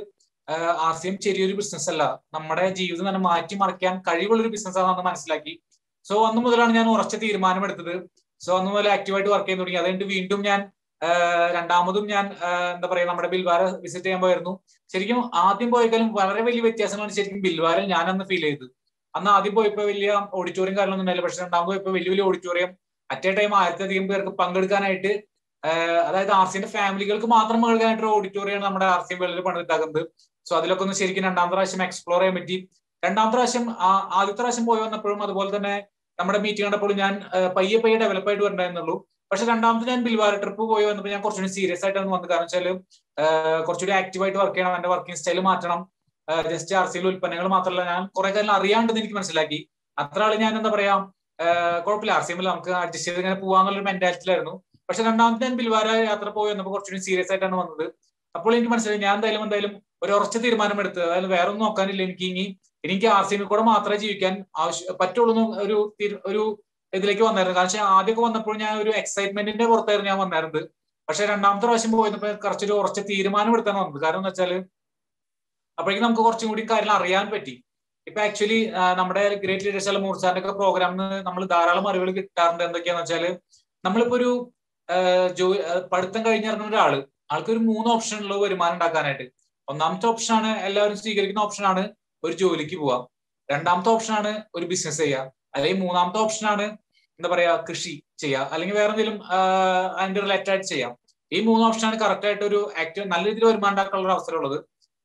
ആർ സി എം ചെറിയൊരു ബിസിനസ് അല്ല നമ്മുടെ ജീവിതം തന്നെ മാറ്റി മറിക്കാൻ കഴിവുള്ള ഒരു ബിസിനസ് ആണെന്ന് മനസ്സിലാക്കി സോ അന്ന് മുതലാണ് ഞാൻ ഉറച്ച തീരുമാനമെടുത്തത് സോ അന്ന് മുതൽ ആക്റ്റീവായിട്ട് വർക്ക് ചെയ്യാൻ തുടങ്ങി അതുകൊണ്ട് വീണ്ടും ഞാൻ രണ്ടാമതും ഞാൻ എന്താ പറയാ നമ്മുടെ ബിൽവാര വിസിറ്റ് ചെയ്യാൻ പോയിരുന്നു ശരിക്കും ആദ്യം പോയേക്കാളും വളരെ വലിയ വ്യത്യാസങ്ങളാണ് ശരിക്കും ബിൽവാരൽ ഞാൻ അന്ന് ഫീൽ ചെയ്തത് അന്ന് ആദ്യം പോയപ്പോ വലിയ ഓഡിറ്റോറിയം കാര്യങ്ങളൊന്നും ഉണ്ടായില്ല പക്ഷെ രണ്ടാമത് പോയപ്പോ വലിയ വലിയ ഓഡിറ്റോറിയം അറ്റ് എ ടൈം ആയിരത്തിലധികം പേർക്ക് പങ്കെടുക്കാനായിട്ട് അതായത് ആർ സിന്റെ ഫാമിലികൾക്ക് മാത്രം പങ്കെടുക്കാനായിട്ട് ഓഡിറ്റോറിയം നമ്മുടെ ആർ സി വേൾഡിൽ പണിതിട്ടാക്കുന്നത് സോ അതിലൊക്കെ ഒന്ന് ശരിക്കും രണ്ടാമത്തെ പ്രാവശ്യം എക്സ്പ്ലോർ ചെയ്യാൻ പറ്റി രണ്ടാമത്തെ പ്രാവശ്യം ആദ്യത്തെ പ്രാവശ്യം പോയി വന്നപ്പോഴും അതുപോലെ തന്നെ നമ്മുടെ മീറ്റിംഗ് കണ്ടപ്പോൾ ഞാൻ പയ്യെ പയ്യെ ഡെവലപ്പ് ആയിട്ട് വരണ്ടായിരുന്നുള്ളൂ പക്ഷെ രണ്ടാമത്തെ ഞാൻ ബിൽവാര ട്രിപ്പ് പോയി വന്നപ്പോൾ ഞാൻ കുറച്ചുകൂടി സീരിയസ് ആയിട്ടാണ് വന്നത് കാരണം വെച്ചാൽ കുറച്ചുകൂടി ആക്റ്റീവായിട്ട് വർക്ക് ചെയ്യണം എന്റെ വർക്കിംഗ് സ്റ്റൈൽ മാറ്റണം ജസ്റ്റ് ആർ സിയിലെ ഉൽപ്പന്നങ്ങൾ മാത്രമല്ല ഞാൻ കുറെ കാര്യം അറിയാണ്ടെന്ന് എനിക്ക് മനസ്സിലാക്കി അത്ര ആള് ഞാൻ എന്താ പറയാ കുഴപ്പമില്ല ആർ സി എമ്മിൽ നമുക്ക് അഡ്ജസ്റ്റ് ചെയ്ത് ഇങ്ങനെ പോവാന്നുള്ള മെന്റാലിറ്റിയിലായിരുന്നു പക്ഷെ രണ്ടാമത്തെ ഞാൻ ബിൽവാര യാത്ര പോയി വന്നപ്പോൾ കുറച്ചുകൂടി സീരിയസ് ആയിട്ടാണ് വന്നത് അപ്പോൾ എനിക്ക് മനസ്സിലായി ഞാൻ എന്തായാലും എന്തായാലും ഒരു ഉറച്ച തീരുമാനം എടുത്ത് അതായത് വേറെ ഒന്നും നോക്കാനില്ല എനിക്ക് ഇനി എനിക്ക് ആർ സി എമ്മിൽ കൂടെ മാത്രമേ ജീവിക്കാൻ ആവശ്യം പറ്റുള്ളൂ ഒരു ഒരു ഇതിലേക്ക് വന്നായിരുന്നു കാരണം ആദ്യമൊക്കെ വന്നപ്പോൾ ഞാൻ ഒരു എക്സൈറ്റ്മെന്റിന്റെ പുറത്തായിരുന്നു ഞാൻ വന്നായിരുന്നത് പക്ഷെ രണ്ടാമത്തെ പ്രാവശ്യം പോയപ്പോ കുറച്ചൊരു ഉറച്ച തീരുമാനം എടുത്താണ് വന്നത് കാരണം എന്ന് വെച്ചാൽ അപ്പോഴേക്കും നമുക്ക് കുറച്ചും കൂടി കാര്യങ്ങൾ അറിയാൻ പറ്റി ഇപ്പൊ ആക്ച്വലി നമ്മുടെ ഗ്രേറ്റ് ലീഡേഴ്സ് അല്ല മൂർസാന്റെ ഒക്കെ പ്രോഗ്രാമിന് നമ്മൾ ധാരാളം അറിവുകൾ കിട്ടാറുണ്ട് എന്തൊക്കെയാന്ന് വെച്ചാല് നമ്മളിപ്പോ ഒരു ജോ പഠിത്തം കഴിഞ്ഞിറങ്ങുന്ന ഒരാള് ആൾക്ക് ഒരു മൂന്ന് ഓപ്ഷനുള്ള വരുമാനം ഉണ്ടാക്കാനായിട്ട് ഒന്നാമത്തെ ഓപ്ഷനാണ് എല്ലാവരും സ്വീകരിക്കുന്ന ഓപ്ഷനാണ് ഒരു ജോലിക്ക് പോവാം രണ്ടാമത്തെ ഓപ്ഷനാണ് ഒരു ബിസിനസ് ചെയ്യുക അല്ലെങ്കിൽ മൂന്നാമത്തെ ഓപ്ഷനാണ് എന്താ പറയാ കൃഷി ചെയ്യുക അല്ലെങ്കിൽ വേറെ എന്തെങ്കിലും അതിന്റെ റിലേറ്റഡ് ആയിട്ട് ചെയ്യാം ഈ മൂന്ന് ഓപ്ഷനാണ് കറക്റ്റ് ആയിട്ട് ഒരു ആക്റ്റീവ് നല്ല രീതിയിൽ വരുമാനം ഉണ്ടാക്കാനുള്ള അവസരം ഉള്ളത്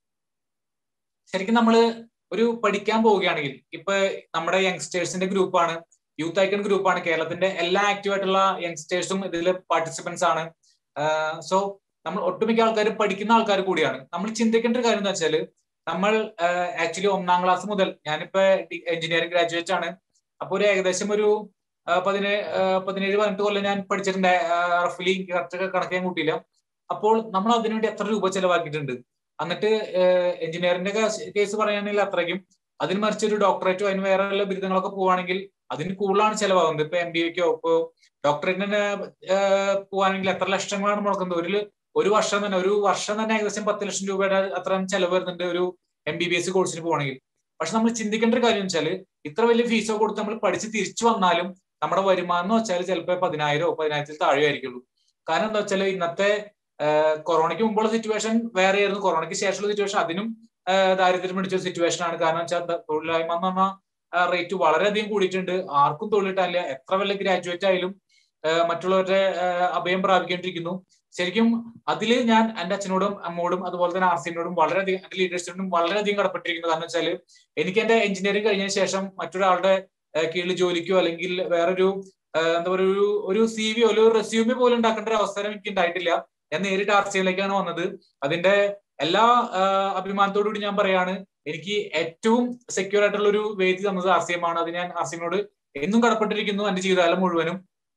ശരിക്കും നമ്മൾ ഒരു പഠിക്കാൻ പോവുകയാണെങ്കിൽ ഇപ്പൊ നമ്മുടെ യങ്സ്റ്റേഴ്സിന്റെ ഗ്രൂപ്പാണ് യൂത്ത് ഐക്കൺ ഗ്രൂപ്പാണ് കേരളത്തിന്റെ എല്ലാ ആക്റ്റീവ് ആയിട്ടുള്ള യങ്സ്റ്റേഴ്സും ഇതിൽ പാർട്ടിസിപ്പൻസ് ആണ് സോ നമ്മൾ ഒട്ടുമിക്ക ആൾക്കാരും പഠിക്കുന്ന ആൾക്കാർ കൂടിയാണ് നമ്മൾ ചിന്തിക്കേണ്ട ഒരു കാര്യം എന്ന് വെച്ചാൽ നമ്മൾ ആക്ച്വലി ഒന്നാം ക്ലാസ് മുതൽ ഞാനിപ്പോ എഞ്ചിനീയറിംഗ് ഗ്രാജുവേറ്റ് ആണ് അപ്പൊ ഒരു ഏകദേശം ഒരു പതിനേഴ് പതിനേഴ് പതിനെട്ട് കൊല്ലം ഞാൻ പഠിച്ചിട്ടുണ്ട് റഫ്ലി കറക്റ്റ് കണക്ക് ഞാൻ കൂട്ടിയില്ല അപ്പോൾ നമ്മൾ അതിനുവേണ്ടി എത്ര രൂപ ചെലവാക്കിയിട്ടുണ്ട് എന്നിട്ട് എഞ്ചിനീയറിംഗിന്റെ കേസ് പറയുകയാണെങ്കിൽ അത്രയ്ക്കും അതിന് മറിച്ച് ഒരു ഡോക്ടറേറ്റോ അതിന് വേറെ ഉള്ള ബിരുദങ്ങളൊക്കെ പോവുകയാണെങ്കിൽ അതിന് കൂടുതലാണ് ചെലവാകുന്നത് ഇപ്പൊ എം ബി എക്കോ ഇപ്പൊ ഡോക്ടറേറ്റിന് പോവാണെങ്കിൽ എത്ര ലക്ഷങ്ങളാണ് മുടക്കുന്നത് ഒരു ഒരു വർഷം തന്നെ ഒരു വർഷം തന്നെ ഏകദേശം പത്ത് ലക്ഷം രൂപയുടെ അത്രയും ചെലവ് വരുന്നുണ്ട് ഒരു എം ബി ബി എസ് കോഴ്സിന് പോകണമെങ്കിൽ പക്ഷെ നമ്മൾ ചിന്തിക്കേണ്ട ഒരു കാര്യം വെച്ചാൽ ഇത്ര വലിയ ഫീസോ കൊടുത്ത് നമ്മൾ പഠിച്ച് തിരിച്ചു വന്നാലും നമ്മുടെ വരുമാനം എന്ന് വെച്ചാൽ ചിലപ്പോൾ പതിനായിരോ പതിനായിരത്തിൽ താഴെ ആയിരിക്കുള്ളൂ കാരണം എന്താ വെച്ചാൽ ഇന്നത്തെ കൊറോണയ്ക്ക് മുമ്പുള്ള സിറ്റുവേഷൻ വേറെ ആയിരുന്നു കൊറോണയ്ക്ക് ശേഷമുള്ള സിറ്റുവേഷൻ അതിനും ദാരിദ്ര്യം പിടിച്ച സിറ്റുവേഷൻ ആണ് കാരണം വെച്ചാൽ തൊഴിലില്ലായ്മ എന്ന് പറഞ്ഞ റേറ്റ് വളരെയധികം കൂടിയിട്ടുണ്ട് ആർക്കും തൊഴിലിട്ടാല്ല എത്ര വലിയ ഗ്രാജുവേറ്റ് ആയാലും മറ്റുള്ളവരുടെ അഭയം പ്രാപിക്കേണ്ടിയിരിക്കുന്നു ശരിക്കും അതിൽ ഞാൻ എൻ്റെ അച്ഛനോടും അമ്മോടും അതുപോലെ തന്നെ ആർ സിനോടും വളരെയധികം എൻ്റെ ലീഡേഴ്സിനോടും വളരെയധികം കടപ്പെട്ടിരിക്കുന്നു കാരണം വെച്ചാൽ എനിക്ക് എൻ്റെ എഞ്ചിനീയറിംഗ് കഴിഞ്ഞതിന് ശേഷം മറ്റൊരാളുടെ കീഴിൽ ജോലിക്കോ അല്ലെങ്കിൽ വേറൊരു എന്താ പറയുക ഒരു ഒരു സി വി ഒരു റെസ്യൂമി പോലും ഉണ്ടാക്കേണ്ട ഒരു അവസരം എനിക്ക് ഉണ്ടായിട്ടില്ല ഞാൻ നേരിട്ട് ആർ സിയിലേക്കാണ് വന്നത് അതിന്റെ എല്ലാ അഭിമാനത്തോടു കൂടി ഞാൻ പറയാണ് എനിക്ക് ഏറ്റവും സെക്യൂർ ആയിട്ടുള്ള ഒരു വേദി തന്നത് ആർ സി എം ആണ് അത് ഞാൻ ആർ സി എമ്മിനോട് എന്നും കടപ്പെട്ടിരിക്കുന്നു എന്റെ ജീവിതകാലം മുഴുവനും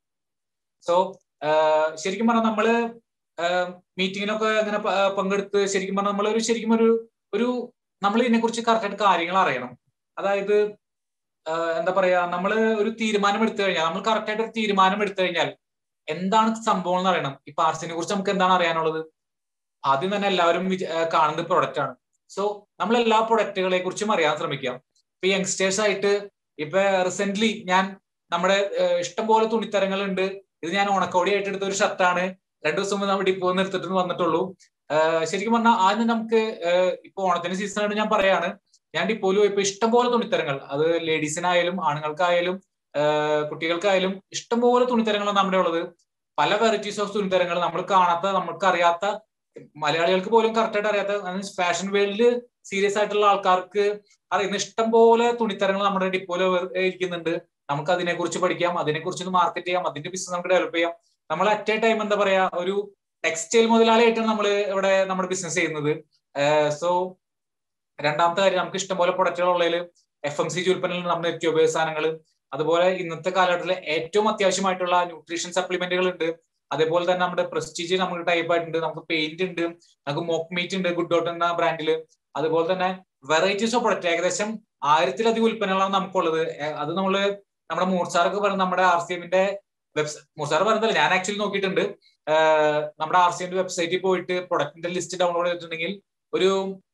സോ ശരിക്കും പറഞ്ഞാൽ നമ്മള് മീറ്റിങ്ങിനൊക്കെ അങ്ങനെ പങ്കെടുത്ത് ശരിക്കും പറഞ്ഞാൽ നമ്മളൊരു ശരിക്കും ഒരു ഒരു നമ്മൾ ഇതിനെക്കുറിച്ച് കറക്റ്റായിട്ട് കാര്യങ്ങൾ അറിയണം അതായത് എന്താ പറയാ നമ്മൾ ഒരു തീരുമാനം എടുത്തു കഴിഞ്ഞാൽ നമ്മൾ കറക്റ്റായിട്ട് ഒരു തീരുമാനം എടുത്തു കഴിഞ്ഞാൽ എന്താണ് സംഭവം എന്ന് അറിയണം ഇപ്പൊ ആർസിനെ കുറിച്ച് നമുക്ക് എന്താണ് അറിയാനുള്ളത് ആദ്യം തന്നെ എല്ലാവരും കാണുന്നത് പ്രൊഡക്റ്റ് ആണ് സോ നമ്മൾ എല്ലാ പ്രൊഡക്റ്റുകളെ കുറിച്ചും അറിയാൻ ശ്രമിക്കാം ഇപ്പൊ യങ്സ്റ്റേഴ്സ് ആയിട്ട് ഇപ്പൊ റീസെന്റ് ഞാൻ നമ്മുടെ ഇഷ്ടംപോലെ തുണിത്തരങ്ങളുണ്ട് ഇത് ഞാൻ ഉണക്കോടിയായിട്ട് എടുത്ത ഒരു ഷർട്ടാണ് രണ്ടു ദിവസം മുമ്പ് നമ്മൾ ഡിപ്പോ നിർത്തിട്ട് വന്നിട്ടുള്ളൂ ശരിക്കും പറഞ്ഞാൽ ആദ്യം നമുക്ക് ഇപ്പൊ ഓണത്തിന്റെ സീസണായിട്ട് ഞാൻ പറയാണ് ഞാൻ ഡിപ്പോയിൽ പോയപ്പോ ഇഷ്ടംപോലെ തുണിത്തരങ്ങൾ അത് ലേഡീസിനായാലും ആണുങ്ങൾക്കായാലും കുട്ടികൾക്കായാലും ഇഷ്ടംപോലെ തുണിത്തരങ്ങളാണ് നമ്മുടെ ഉള്ളത് പല വെറൈറ്റീസ് ഓഫ് തുണിത്തരങ്ങൾ നമ്മൾ കാണാത്ത നമ്മൾക്ക് അറിയാത്ത മലയാളികൾക്ക് പോലും കറക്റ്റായിട്ട് അറിയാത്ത ഫാഷൻ വേൾഡില് സീരിയസ് ആയിട്ടുള്ള ആൾക്കാർക്ക് അറിയുന്ന ഇഷ്ടംപോലെ തുണിത്തരങ്ങൾ നമ്മുടെ ഡിപ്പോയില് ഇരിക്കുന്നുണ്ട് നമുക്ക് അതിനെ കുറിച്ച് പഠിക്കാം അതിനെ കുറിച്ച് മാർക്കറ്റ് ചെയ്യാം അതിന്റെ ബിസിനസ് നമുക്ക് ഡെവലപ്പ് ചെയ്യാം നമ്മൾ അറ്റ് എ ടൈം എന്താ പറയാ ഒരു ടെക്സ്റ്റൈൽ മുതലാളിയായിട്ടാണ് നമ്മൾ ഇവിടെ നമ്മുടെ ബിസിനസ് ചെയ്യുന്നത് സോ രണ്ടാമത്തെ കാര്യം നമുക്ക് ഇഷ്ടംപോലെ പ്രൊഡക്റ്റുകൾ ഉള്ളതിൽ എഫ് എം സി ജി ഉൽപ്പന്നങ്ങൾ നമ്മുടെ നിത്യോപയോഗ സാധനങ്ങൾ അതുപോലെ ഇന്നത്തെ കാലഘട്ടത്തിലെ ഏറ്റവും അത്യാവശ്യമായിട്ടുള്ള ന്യൂട്രീഷൻ സപ്ലിമെന്റുകൾ ഉണ്ട് അതേപോലെ തന്നെ നമ്മുടെ പ്രസ്റ്റീജ് നമുക്ക് ടൈപ്പ് ആയിട്ടുണ്ട് നമുക്ക് പെയിന്റ് ഉണ്ട് നമുക്ക് മോക്ക് മീറ്റ് ഉണ്ട് ഗുഡ് ഡോട്ട് എന്ന ബ്രാൻഡിൽ അതുപോലെ തന്നെ വെറൈറ്റീസ് ഓഫ് പ്രൊഡക്റ്റ് ഏകദേശം ആയിരത്തിലധികം ഉൽപ്പന്നങ്ങളാണ് നമുക്കുള്ളത് അത് നമ്മള് നമ്മുടെ മൂർസാറൊക്കെ പറഞ്ഞ നമ്മുടെ ആർ സി എമ്മിന്റെ വെബ്സൈറ്റ് മൂർസാർ പറഞ്ഞതല്ല ഞാൻ ആക്ച്വലി നോക്കിയിട്ടുണ്ട് നമ്മുടെ ആർ സി എമ്മിന്റെ വെബ്സൈറ്റിൽ പോയിട്ട് പ്രൊഡക്റ്റിന്റെ ലിസ്റ്റ് ഡൗൺലോഡ് ചെയ്തിട്ടുണ്ടെങ്കിൽ ഒരു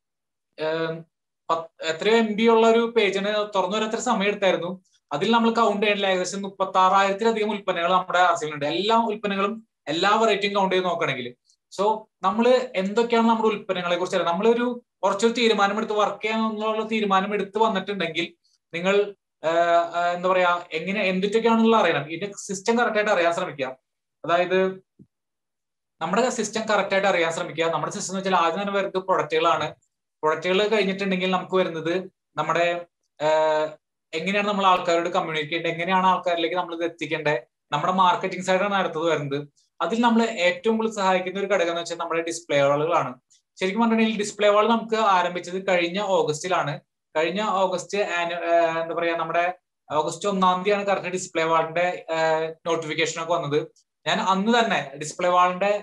എത്രയോ എം ബി ഉള്ള ഒരു പേജിന് തുറന്നു വരാൻ എത്ര സമയം എടുത്തായിരുന്നു അതിൽ നമ്മൾ കൗണ്ട് ചെയ്യണില്ല ഏകദേശം മുപ്പത്തി ആറായിരത്തിലധികം ഉൽപ്പന്നങ്ങൾ നമ്മുടെ ആർ സി എമ്മിലുണ്ട് എല്ലാ ഉൽപ്പന്നങ്ങളും എല്ലാ വെറൈറ്റിയും കൗണ്ട് ചെയ്ത് നോക്കണമെങ്കിൽ സോ നമ്മൾ എന്തൊക്കെയാണ് നമ്മുടെ ഉൽപ്പന്നങ്ങളെ കുറിച്ച് അറിയാം നമ്മളൊരു കുറച്ചൊരു തീരുമാനം എടുത്ത് വർക്ക് ചെയ്യാന്നുള്ള തീരുമാനം എടുത്ത് വന്നിട്ടുണ്ടെങ്കിൽ നിങ്ങൾ എന്താ പറയാ എങ്ങനെ എന്തൊക്കെയാണെന്നുള്ള അറിയണം ഇതിന്റെ സിസ്റ്റം കറക്റ്റ് ആയിട്ട് അറിയാൻ ശ്രമിക്കുക അതായത് നമ്മുടെ സിസ്റ്റം കറക്റ്റ് ആയിട്ട് അറിയാൻ ശ്രമിക്കുക നമ്മുടെ സിസ്റ്റം എന്ന് വെച്ചാൽ ആദ്യം തന്നെ വരുന്നത് പ്രൊഡക്റ്റുകളാണ് പ്രൊഡക്റ്റുകൾ കഴിഞ്ഞിട്ടുണ്ടെങ്കിൽ നമുക്ക് വരുന്നത് നമ്മുടെ എങ്ങനെയാണ് നമ്മൾ ആൾക്കാരോട് കമ്മ്യൂണിക്കേറ്റ് ചെയ്യേണ്ടത് എങ്ങനെയാണ് ആൾക്കാരിലേക്ക് നമ്മൾ ഇത് എത്തിക്കേണ്ടത് നമ്മുടെ മാർക്കറ്റിംഗ് സൈഡാണ് അടുത്തത് വരുന്നത് അതിൽ നമ്മൾ ഏറ്റവും കൂടുതൽ സഹായിക്കുന്ന ഒരു ഘടകം എന്ന് വെച്ചാൽ നമ്മുടെ ഡിസ്പ്ലേ വാളുകളാണ് ശരിക്കും പറഞ്ഞിട്ടുണ്ടെങ്കിൽ ഡിസ്പ്ലേ വാൾ നമുക്ക് ആരംഭിച്ചത് കഴിഞ്ഞ ഓഗസ്റ്റിലാണ് കഴിഞ്ഞ ഓഗസ്റ്റ് എന്താ പറയാ നമ്മുടെ ഓഗസ്റ്റ് ഒന്നാം തീയതിയാണ് കറക്റ്റ് ഡിസ്പ്ലേ വാളിന്റെ നോട്ടിഫിക്കേഷൻ ഒക്കെ വന്നത് ഞാൻ അന്ന് തന്നെ ഡിസ്പ്ലേ വാളിന്റെ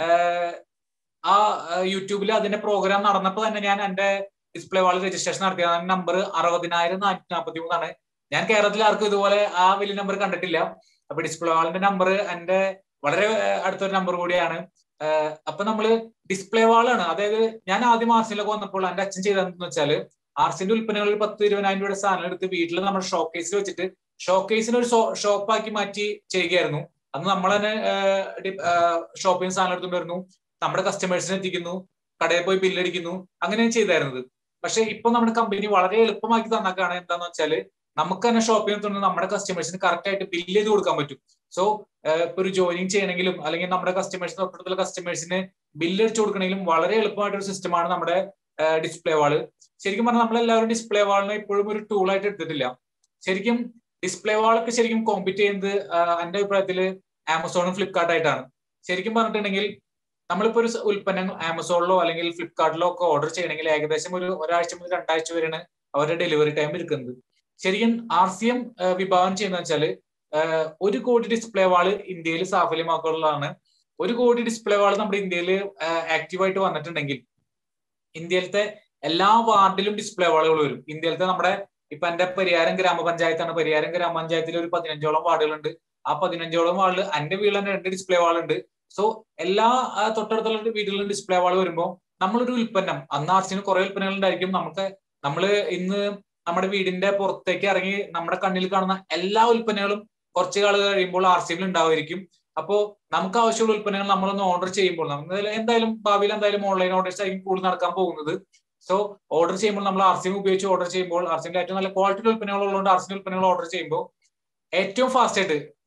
ആ യൂട്യൂബിൽ അതിന്റെ പ്രോഗ്രാം നടന്നപ്പോൾ തന്നെ ഞാൻ എന്റെ ഡിസ്പ്ലേ വാൾ രജിസ്ട്രേഷൻ നടത്തിയ നമ്പർ അറുപതിനായിരം നാനൂറ്റി നാൽപ്പത്തി മൂന്നാണ് ഞാൻ കേരളത്തിൽ ആർക്കും ഇതുപോലെ ആ വലിയ നമ്പർ കണ്ടിട്ടില്ല അപ്പൊ ഡിസ്പ്ലേ വാളിന്റെ നമ്പർ എന്റെ വളരെ അടുത്തൊരു നമ്പർ കൂടിയാണ് അപ്പൊ നമ്മള് ഡിസ്പ്ലേ വാളാണ് അതായത് ഞാൻ ആദ്യം ആർസിലൊക്കെ വന്നപ്പോൾ എന്റെ അച്ഛൻ ചെയ്തതെന്ന് വെച്ചാല് ആർസിന്റെ ഉൽപ്പന്നങ്ങൾ ഒരു പത്ത് ഇരുപതിനായിരം രൂപയുടെ സാധനം എടുത്ത് വീട്ടിൽ നമ്മൾ ഷോക്കേസിൽ വെച്ചിട്ട് ഷോക്കേസിന് ഒരു ഷോപ്പാക്കി മാറ്റി ചെയ്യുകയായിരുന്നു അന്ന് നമ്മൾ തന്നെ ഷോപ്പിൽ നിന്ന് സാധനം എടുത്തുകൊണ്ട് വരുന്നു നമ്മുടെ കസ്റ്റമേഴ്സിനെ എത്തിക്കുന്നു കടയിൽ പോയി ബില്ലടിക്കുന്നു അങ്ങനെയാണ് ചെയ്തായിരുന്നത് പക്ഷെ ഇപ്പൊ നമ്മുടെ കമ്പനി വളരെ എളുപ്പമാക്കി തന്നൊക്കെയാണ് എന്താന്ന് വെച്ചാല് നമുക്ക് തന്നെ ഷോപ്പിൽ നിന്ന് നമ്മുടെ കസ്റ്റമേഴ്സിന് കറക്റ്റ് ആയിട്ട് ബില്ല് ചെയ്ത് കൊടുക്കാൻ പറ്റും സോ ഇപ്പൊ ഒരു ജോയിനിങ് ചെയ്യണമെങ്കിലും അല്ലെങ്കിൽ നമ്മുടെ കസ്റ്റമേഴ്സിന് തൊട്ടടുത്തുള്ള കസ്റ്റമേഴ്സിന് ബില്ല് അടിച്ചു കൊടുക്കണമെങ്കിലും വളരെ എളുപ്പമായിട്ടൊരു സിസ്റ്റമാണ് നമ്മുടെ ഡിസ്പ്ലേ വാള് ശരിക്കും പറഞ്ഞാൽ നമ്മളെല്ലാവരും ഡിസ്പ്ലേ വാളിനെ ഇപ്പോഴും ഒരു ടൂളായിട്ട് എടുത്തിട്ടില്ല ശരിക്കും ഡിസ്പ്ലേ വാളൊക്കെ ശരിക്കും കോമ്പീറ്റ് ചെയ്യുന്നത് എന്റെ അഭിപ്രായത്തിൽ ആമസോണും ഫ്ലിപ്കാർട്ടായിട്ടാണ് ശരിക്കും പറഞ്ഞിട്ടുണ്ടെങ്കിൽ നമ്മളിപ്പോ ഒരു ഉൽപ്പന്നം ആമസോണിലോ അല്ലെങ്കിൽ ഫ്ലിപ്കാർട്ടിലോ ഒക്കെ ഓർഡർ ചെയ്യണമെങ്കിൽ ഏകദേശം ഒരു ഒരാഴ്ച മുതൽ രണ്ടാഴ്ച വരെയാണ് അവരുടെ ഡെലിവറി ടൈം എടുക്കുന്നത് ശരിക്കും ആർ സി എം വിഭാവനം ചെയ്യുന്ന വെച്ചാൽ ഒരു കോടി ഡിസ്പ്ലേ വാള് ഇന്ത്യയിൽ സാഫല്യമാക്കുള്ളതാണ് ഒരു കോടി ഡിസ്പ്ലേ വാള് നമ്മുടെ ഇന്ത്യയിൽ ആക്റ്റീവായിട്ട് വന്നിട്ടുണ്ടെങ്കിൽ ഇന്ത്യയിലത്തെ എല്ലാ വാർഡിലും ഡിസ്പ്ലേ വാളുകൾ വരും ഇന്ത്യയിലത്തെ നമ്മുടെ ഇപ്പൊ എന്റെ പരിയാരം ഗ്രാമപഞ്ചായത്താണ് പരിയാരം ഗ്രാമപഞ്ചായത്തിൽ ഒരു പതിനഞ്ചോളം വാർഡുകളുണ്ട് ആ പതിനഞ്ചോളം വാർഡിൽ എന്റെ വീട്ടിൽ തന്നെ രണ്ട് ഡിസ്പ്ലേ വാളുണ്ട് സോ എല്ലാ തൊട്ടടുത്തുള്ള വീടുകളിലും ഡിസ്പ്ലേ വാൾ വരുമ്പോൾ നമ്മളൊരു ഉൽപ്പന്നം അന്ന് ആർസിന് കുറെ ഉൽപ്പന്നങ്ങൾ ഉണ്ടായിരിക്കും നമുക്ക് നമ്മൾ ഇന്ന് നമ്മുടെ വീടിന്റെ പുറത്തേക്ക് ഇറങ്ങി നമ്മുടെ കണ്ണിൽ കാണുന്ന എല്ലാ ഉൽപ്പന്നങ്ങളും കുറച്ച് കാലം കഴിയുമ്പോൾ ആർ സി ഉണ്ടാവുമായിരിക്കും അപ്പോൾ നമുക്ക് ആവശ്യമുള്ള ഉൽപ്പന്നങ്ങൾ നമ്മളൊന്ന് ഓർഡർ ചെയ്യുമ്പോൾ നമുക്ക് എന്തായാലും ഭാവിയിൽ എന്തായാലും ഓൺലൈൻ ഓർഡേഴ്സ് ആയിരിക്കും കൂടുതൽ നടക്കാൻ പോകുന്നത് സോ ഓർഡർ ചെയ്യുമ്പോൾ നമ്മൾ ആർ സി ഉപയോഗിച്ച് ഓർഡർ ചെയ്യുമ്പോൾ ആർ സിന്റെ ഏറ്റവും നല്ല ക്വാളിറ്റി ഉൽപ്പന്നങ്ങൾ ഉള്ളതുകൊണ്ട് ആർ സി ഉൽപ്പന്നങ്ങൾ ഓർഡർ ചെയ്യുമ്പോൾ ഏറ്റവും ഫാസ്റ്റ് ആയിട്ട്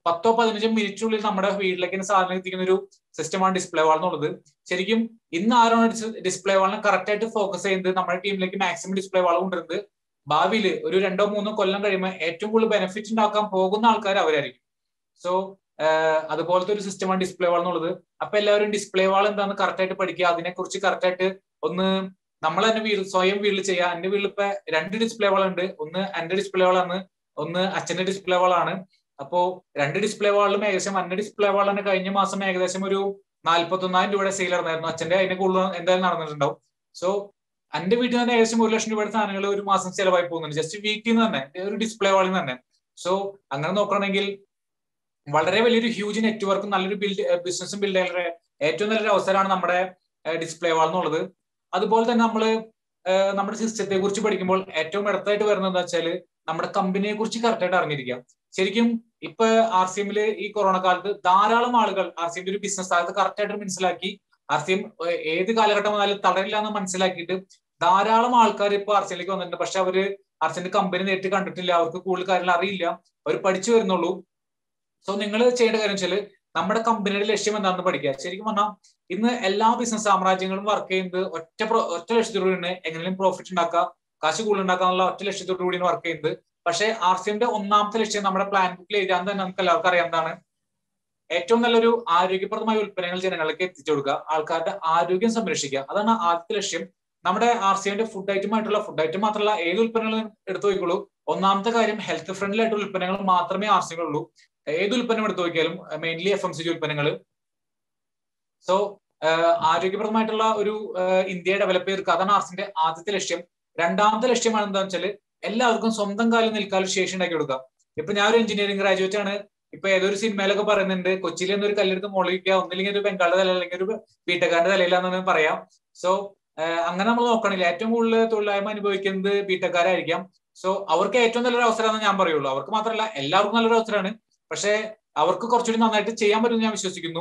പത്തോ പതിനഞ്ചോ മിനിറ്റിനുള്ളിൽ നമ്മുടെ വീട്ടിലേക്ക് സാധനം എത്തിക്കുന്ന ഒരു സിസ്റ്റമാണ് ഡിസ്പ്ലേ വാൾ എന്നുള്ളത് ശരിക്കും ഇന്ന് ആരാണ് ഡിസ്പ്ലേ വാളിനെ കറക്റ്റ് ആയിട്ട് ഫോക്കസ് ചെയ്യുന്നത് നമ്മുടെ ടീമിലേക്ക് മാക്സിമം ഡിസ്പ്ലേ വാൾ കൊണ്ടുവരുന്നത് ഭാവിയിൽ ഒരു രണ്ടോ മൂന്നോ കൊല്ലം കഴിയുമ്പോൾ ഏറ്റവും കൂടുതൽ ബെനിഫിറ്റ് ഉണ്ടാക്കാൻ പോകുന്ന ആൾക്കാർ അവരായിരിക്കും സോ അതുപോലത്തെ ഒരു സിസ്റ്റമാണ് ഡിസ്പ്ലേ വാൾ എന്നുള്ളത് അപ്പൊ എല്ലാവരും ഡിസ്പ്ലേ വാൾ എന്താണെന്ന് കറക്റ്റ് ആയിട്ട് പഠിക്കുക അതിനെക്കുറിച്ച് കറക്റ്റ് ആയിട്ട് ഒന്ന് നമ്മൾ തന്നെ വീട് സ്വയം വീട്ടിൽ ചെയ്യുക എന്റെ വീട്ടിൽ ഇപ്പൊ രണ്ട് ഡിസ്പ്ലേ വാൾ ഉണ്ട് ഒന്ന് എന്റെ ഡിസ്പ്ലേ വാളാണ് ഒന്ന് അച്ഛന്റെ ഡിസ്പ്ലേ വാളാണ് അപ്പോ രണ്ട് ഡിസ്പ്ലേ വാളിലും ഏകദേശം എന്റെ ഡിസ്പ്ലേ വാളാണ് കഴിഞ്ഞ മാസം ഏകദേശം ഒരു നാല്പത്തൊന്നായിരം രൂപയുടെ സെയിൽ നടന്നായിരുന്നു അച്ഛന്റെ അതിന്റെ കൂടുതൽ എന്തായാലും നടന്നിട്ടുണ്ടാവും സോ എന്റെ വീട്ടിൽ തന്നെ ഏകദേശം ഒരു ലക്ഷം രൂപയുടെ സാധനങ്ങൾ ഒരു മാസം ചെലവായി പോകുന്നുണ്ട് ജസ്റ്റ് വീട്ടിൽ നിന്ന് തന്നെ ഒരു ഡിസ്പ്ലേ വാളിൽ നിന്ന് തന്നെ സോ അങ്ങനെ നോക്കുകയാണെങ്കിൽ വളരെ വലിയൊരു ഹ്യൂജ് നെറ്റ്വർക്കും നല്ലൊരു ബിൽഡ് ബിസിനസ്സും ബിൽഡ് ചെയ്യാൻ ഏറ്റവും നല്ലൊരു അവസരമാണ് നമ്മുടെ ഡിസ്പ്ലേ വാൾ എന്നുള്ളത് അതുപോലെ തന്നെ നമ്മൾ നമ്മുടെ സിസ്റ്റത്തെ കുറിച്ച് പഠിക്കുമ്പോൾ ഏറ്റവും അടുത്തായിട്ട് വരുന്നത് എന്താ വെച്ചാൽ നമ്മുടെ കമ്പനിയെ കുറിച്ച് കറക്റ്റ് ആയിട്ട് അറിഞ്ഞിരിക്കാം ശരിക്കും ഇപ്പൊ ആർ സി എമ്മില് ഈ കൊറോണ കാലത്ത് ധാരാളം ആളുകൾ ആർ സി എമ്മിന്റെ ഒരു ബിസിനസ് അത് കറക്റ്റ് ആയിട്ട് മനസ്സിലാക്കി ആർ സി എം ഏത് കാലഘട്ടം വന്നാലും തടയില്ല എന്ന് മനസ്സിലാക്കിയിട്ട് ധാരാളം ആൾക്കാർ ഇപ്പൊ ആർ സി എമ്മിലേക്ക് വന്നിട്ടുണ്ട് പക്ഷെ അവര് ആർ സി എമ്മിന്റെ കമ്പനി നേരിട്ട് കണ്ടിട്ടില്ല അവർക്ക് കൂടുതൽ കാര്യങ്ങൾ അറിയില്ല അവർ പഠിച്ചു വരുന്നുള്ളൂ സോ നിങ്ങൾ ചെയ്യേണ്ട കാര്യം വെച്ചാൽ നമ്മുടെ കമ്പനിയുടെ ലക്ഷ്യം എന്താണെന്ന് പഠിക്കുക ശരിക്കും പറഞ്ഞാൽ ഇന്ന് എല്ലാ ബിസിനസ് സാമ്രാജ്യങ്ങളും വർക്ക് ചെയ്യുന്നത് ഒറ്റ ഒറ്റ ലക്ഷ്യത്തോടു കൂടിയാണ് എങ്ങനെയും പ്രോഫിറ്റ് ഉണ്ടാക്കുക കാശ് കൂടുതൽ ഉണ്ടാക്കാനുള്ള ഒറ്റ ലക്ഷ്യത്തോടു കൂടിയാണ് വർക്ക് ചെയ്യുന്നത് പക്ഷേ ആർ സി എമ്മിന്റെ ഒന്നാമത്തെ ലക്ഷ്യം നമ്മുടെ പ്ലാൻ ബുക്കിൽ എഴുതാൻ തന്നെ നമുക്ക് എല്ലാവർക്കും അറിയാവുന്നതാണ് ഏറ്റവും നല്ലൊരു ആരോഗ്യപ്രദമായ ഉൽപ്പന്നങ്ങൾ ജനങ്ങളിലേക്ക് എത്തിച്ചു കൊടുക്കുക ആൾക്കാരുടെ ആരോഗ്യം സംരക്ഷിക്കുക അതാണ് ആദ്യത്തെ ലക്ഷ്യം നമ്മുടെ ആർ സി എമ്മിന്റെ ഫുഡ് ഐറ്റം ആയിട്ടുള്ള ഫുഡ് ഐറ്റം മാത്രമല്ല ഏത് ഉൽപ്പന്നങ്ങളും എടുത്തു നോക്കിക്കോളൂ ഒന്നാമത്തെ കാര്യം ഹെൽത്ത് ഫ്രണ്ട്ലി ആയിട്ടുള്ള ഉൽപ്പന്നങ്ങൾ മാത്രമേ ആർ സി ഉള്ളൂ ഏത് ഉൽപ്പന്നം എടുത്തു നോക്കിയാലും mainly F M C G ഉൽപ്പന്നങ്ങൾ സോ ആരോഗ്യപ്രദമായിട്ടുള്ള ഒരു ഇന്ത്യയെ ഡെവലപ്പ് ചെയ്തെടുക്കുക അതാണ് ആർസിന്റെ ആദ്യത്തെ ലക്ഷ്യം രണ്ടാമത്തെ ലക്ഷ്യമാണ് എന്താ വെച്ചാൽ എല്ലാവർക്കും സ്വന്തം കാലിൽ നിൽക്കാനുള്ള ശേഷി ഉണ്ടാക്കി കൊടുക്കുക ഇപ്പൊ ഞാൻ ഒരു എഞ്ചിനീയറിംഗ് ഗ്രാജുവേറ്റ് ആണ് ഇപ്പൊ ഏതൊരു സിനിമയിലൊക്കെ പറയുന്നുണ്ട് കൊച്ചിയിൽ നിന്ന് ഒരു കല്ലെടുത്ത് മുകളിക്കുക ഒന്നില്ലെങ്കിൽ ഒരു ബംഗാളിന്റെ തല അല്ലെങ്കിൽ ഒരു ബിടെക്കാരുടെ തലയിലാണെന്ന് പറയാം സോ അങ്ങനെ നമ്മൾ നോക്കണില്ല ഏറ്റവും കൂടുതൽ തൊഴിലായ്മ അനുഭവിക്കുന്നത് ബിടെക്കാരായിരിക്കാം സോ അവർക്ക് ഏറ്റവും നല്ലൊരു അവസരമാണെന്ന് ഞാൻ പറയുള്ളൂ അവർക്ക് മാത്രമല്ല എല്ലാവർക്കും നല്ലൊരു അവസരമാണ് പക്ഷെ അവർക്ക് കുറച്ചുകൂടി നന്നായിട്ട് ചെയ്യാൻ പറ്റുമെന്ന് ഞാൻ വിശ്വസിക്കുന്നു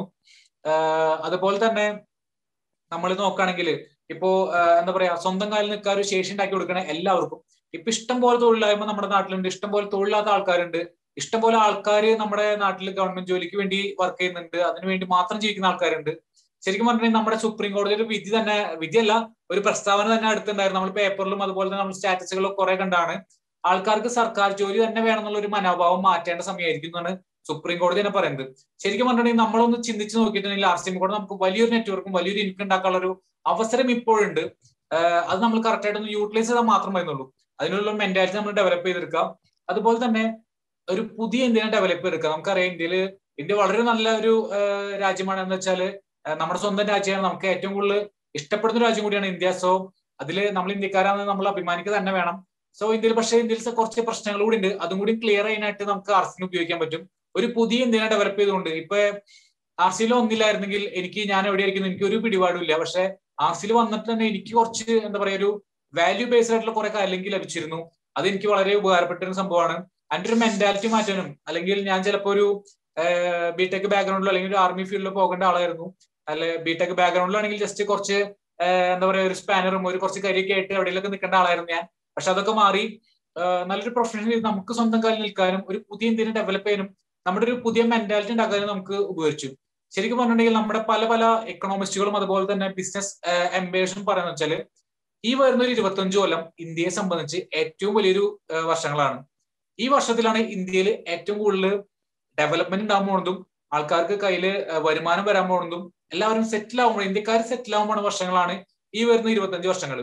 അതുപോലെ തന്നെ നമ്മൾ നോക്കുകയാണെങ്കിൽ ഇപ്പോ എന്താ പറയാ സ്വന്തം കാലിൽ നിൽക്കാൻ ഒരു ശേഷി ഉണ്ടാക്കി കൊടുക്കണ എല്ലാവർക്കും ഇപ്പൊ ഇഷ്ടം പോലെ തൊഴിലായ്മ നമ്മുടെ നാട്ടിലുണ്ട് ഇഷ്ടം പോലെ തൊഴിലാത്ത ആൾക്കാരുണ്ട് ഇഷ്ടം പോലെ ആൾക്കാർ നമ്മുടെ നാട്ടിൽ ഗവൺമെന്റ് ജോലിക്ക് വേണ്ടി വർക്ക് ചെയ്യുന്നുണ്ട് അതിനുവേണ്ടി മാത്രം ജീവിക്കുന്ന ആൾക്കാരുണ്ട് ശരിക്കും പറഞ്ഞിട്ടുണ്ടെങ്കിൽ നമ്മുടെ സുപ്രീം കോടതി ഒരു വിധി തന്നെ വിധിയല്ല ഒരു പ്രസ്താവന തന്നെ അടുത്തുണ്ടായിരുന്നു നമ്മൾ പേപ്പറിലും അതുപോലെ തന്നെ നമ്മൾ സ്റ്റാറ്റസുകളും കുറെ കണ്ടാണ് ആൾക്കാർക്ക് സർക്കാർ ജോലി തന്നെ വേണമെന്നുള്ള ഒരു മനോഭാവം മാറ്റേണ്ട സമയമായിരിക്കും എന്നാണ് സുപ്രീം കോടതി തന്നെ പറയുന്നത് ശരിക്കും പറഞ്ഞിട്ടുണ്ടെങ്കിൽ നമ്മളൊന്ന് ചിന്തിച്ച് നോക്കിയിട്ടുണ്ടെങ്കിൽ ആർ സി എം കൂടെ നമുക്ക് വലിയൊരു നെറ്റ്വർക്കും വലിയൊരു ഇൻകം ഉണ്ടാക്കാനുള്ള ഒരു അവസരം ഇപ്പോഴുണ്ട് അത് നമ്മൾ കറക്റ്റ് ആയിട്ട് ഒന്ന് യൂട്ടിലൈസ് ചെയ്താൽ മാത്രം മതിയുള്ളൂ അതിനുള്ള മെന്റാലിറ്റി നമ്മൾ ഡെവലപ്പ് ചെയ്തെടുക്കാം അതുപോലെ തന്നെ ഒരു പുതിയ ഇന്ത്യനെ ഡെവലപ്പ് ചെയ്തെടുക്കുക നമുക്കറിയാം ഇന്ത്യയിൽ ഇന്ത്യ വളരെ നല്ല ഒരു രാജ്യമാണ് എന്ന് വെച്ചാൽ നമ്മുടെ സ്വന്തം രാജ്യമാണ് നമുക്ക് ഏറ്റവും കൂടുതൽ ഇഷ്ടപ്പെടുന്ന രാജ്യം കൂടിയാണ് ഇന്ത്യ സോ അതിൽ നമ്മൾ ഇന്ത്യക്കാരാണെന്ന് നമ്മൾ അഭിമാനിക്കുക തന്നെ വേണം സോ ഇന്ത്യയിൽ പക്ഷേ ഇന്ത്യയിൽ കുറച്ച് പ്രശ്നങ്ങൾ കൂടി ഉണ്ട് അതും കൂടി ക്ലിയർ ചെയ്യാനായിട്ട് നമുക്ക് ആർ സിന് ഉപയോഗിക്കാൻ പറ്റും ഒരു പുതിയ ഇന്ത്യനെ ഡെവലപ്പ് ചെയ്തുകൊണ്ട് ഇപ്പൊ ആർ സിയിൽ ഒന്നില്ലായിരുന്നെങ്കിൽ എനിക്ക് ഞാൻ എവിടെയായിരിക്കുന്നു എനിക്ക് ഒരു പിടിപാടുമില്ല പക്ഷെ ആർ സിയിൽ വന്നിട്ട് തന്നെ എനിക്ക് കുറച്ച് എന്താ പറയാ ഒരു വാല്യൂ ബേസ്ഡ് ആയിട്ടുള്ള കുറെ കാര്യങ്ങൾ ലഭിച്ചിരുന്നു അത് എനിക്ക് വളരെ ഉപകാരപ്പെട്ട ഒരു സംഭവമാണ് അതിന്റെ ഒരു മെന്റാലിറ്റി മാറ്റാനും അല്ലെങ്കിൽ ഞാൻ ചിലപ്പോ ഒരു ബിടെക് ബാക്ക്ഗ്രൗണ്ടിലോ അല്ലെങ്കിൽ ഒരു ആർമി ഫീൽഡിലോ പോകേണ്ട ആളായിരുന്നു അല്ലെ ബിടെക് ബാക്ക്ഗ്രൗണ്ടിലാണെങ്കിൽ ജസ്റ്റ് കുറച്ച് എന്താ പറയാ ഒരു സ്പാനറും ഒരു കുറച്ച് കരിയൊക്കെ ആയിട്ട് എവിടെയൊക്കെ നിൽക്കേണ്ട ആളായിരുന്നു ഞാൻ പക്ഷെ അതൊക്കെ മാറി നല്ലൊരു പ്രൊഫഷണൽ നമുക്ക് സ്വന്തം കാലിൽ നിൽക്കാനും ഒരു പുതിയ ഇന്ത്യനെ ഡെവലപ്പ് ചെയ്യാനും നമ്മുടെ ഒരു പുതിയ മെന്റാലിറ്റി ഉണ്ടാക്കാനും നമുക്ക് ഉപകരിച്ചു ശരിക്കും പറഞ്ഞിട്ടുണ്ടെങ്കിൽ നമ്മുടെ പല പല എക്കണോമിസ്റ്റുകളും അതുപോലെ തന്നെ ബിസിനസ് എംബേഴ്സും പറയുന്ന വെച്ചാൽ ഈ വരുന്ന ഒരു ഇരുപത്തഞ്ചു കൊല്ലം ഇന്ത്യയെ സംബന്ധിച്ച് ഏറ്റവും വലിയൊരു വർഷങ്ങളാണ് ഈ വർഷത്തിലാണ് ഇന്ത്യയിൽ ഏറ്റവും കൂടുതൽ ഡെവലപ്മെന്റ് ഉണ്ടാകാൻ പോകുന്നതും ആൾക്കാർക്ക് കയ്യിൽ വരുമാനം വരാൻ പോകുന്നതും എല്ലാവരും സെറ്റിൽ ആകുമ്പോൾ ഇന്ത്യക്കാർ സെറ്റിൽ ആകാൻ പോകുന്ന വർഷങ്ങളാണ് ഈ വരുന്ന ഇരുപത്തഞ്ച് വർഷങ്ങൾ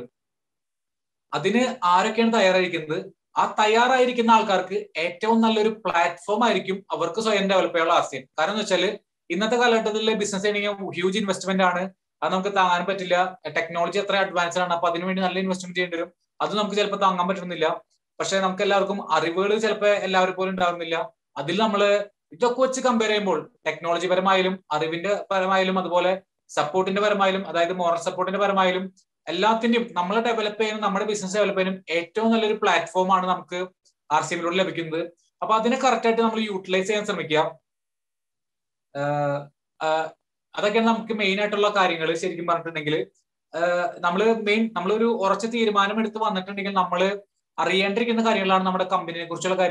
അതിന് ആരൊക്കെയാണ് തയ്യാറായിരിക്കുന്നത് ആ തയ്യാറായിരിക്കുന്ന ആൾക്കാർക്ക് ഏറ്റവും നല്ലൊരു പ്ലാറ്റ്ഫോം ആയിരിക്കും അവർക്ക് സ്വയം ഡെവലപ്പ് ചെയ്യാനുള്ള ആശയം കാരണം എന്ന് വെച്ചാൽ ഇന്നത്തെ കാലഘട്ടത്തിൽ ബിസിനസ് ചെയ്യണമെങ്കിൽ ഹ്യൂജ് ഇൻവെസ്റ്റ്മെന്റ് ആണ് അത് നമുക്ക് താങ്ങാൻ പറ്റില്ല ടെക്നോളജി അത്ര അഡ്വാൻസ്ഡ് ആണ് അപ്പൊ അതിനുവേണ്ടി നല്ല ഇൻവെസ്റ്റ്മെന്റ് ചെയ്യേണ്ടി വരും അത് നമുക്ക് ചിലപ്പോൾ താങ്ങാൻ പറ്റുന്നില്ല പക്ഷെ നമുക്ക് എല്ലാവർക്കും അറിവുകൾ ചിലപ്പോൾ എല്ലാവരും പോലും ഉണ്ടാകുന്നില്ല അതിൽ നമ്മൾ ഇതൊക്കെ വെച്ച് കമ്പയർ ചെയ്യുമ്പോൾ ടെക്നോളജി പരമായാലും അറിവിന്റെ പരമായാലും അതുപോലെ സപ്പോർട്ടിന്റെ പരമായാലും അതായത് മോറൽ സപ്പോർട്ടിന്റെ പരമായാലും എല്ലാത്തിന്റെയും നമ്മൾ ഡെവലപ്പ് ചെയ്യാനും നമ്മുടെ ബിസിനസ് ഡെവലപ്പ് ചെയ്യാനും ഏറ്റവും നല്ലൊരു പ്ലാറ്റ്ഫോം ആണ് നമുക്ക് ആർ സി എമ്മിലൂടെ ലഭിക്കുന്നത് അപ്പൊ അതിനെ കറക്റ്റ് ആയിട്ട് നമ്മൾ യൂട്ടിലൈസ് ചെയ്യാൻ ശ്രമിക്കുക അതൊക്കെയാണ് നമുക്ക് മെയിൻ ആയിട്ടുള്ള കാര്യങ്ങൾ ശരിക്കും പറഞ്ഞിട്ടുണ്ടെങ്കിൽ നമ്മൾ മെയിൻ നമ്മളൊരു ഉറച്ച തീരുമാനം എടുത്ത് വന്നിട്ടുണ്ടെങ്കിൽ നമ്മൾ അറിയേണ്ടിരിക്കുന്ന കാര്യങ്ങളാണ് നമ്മുടെ കമ്പനിയെ കുറിച്ചുള്ള കാര്യങ്ങൾ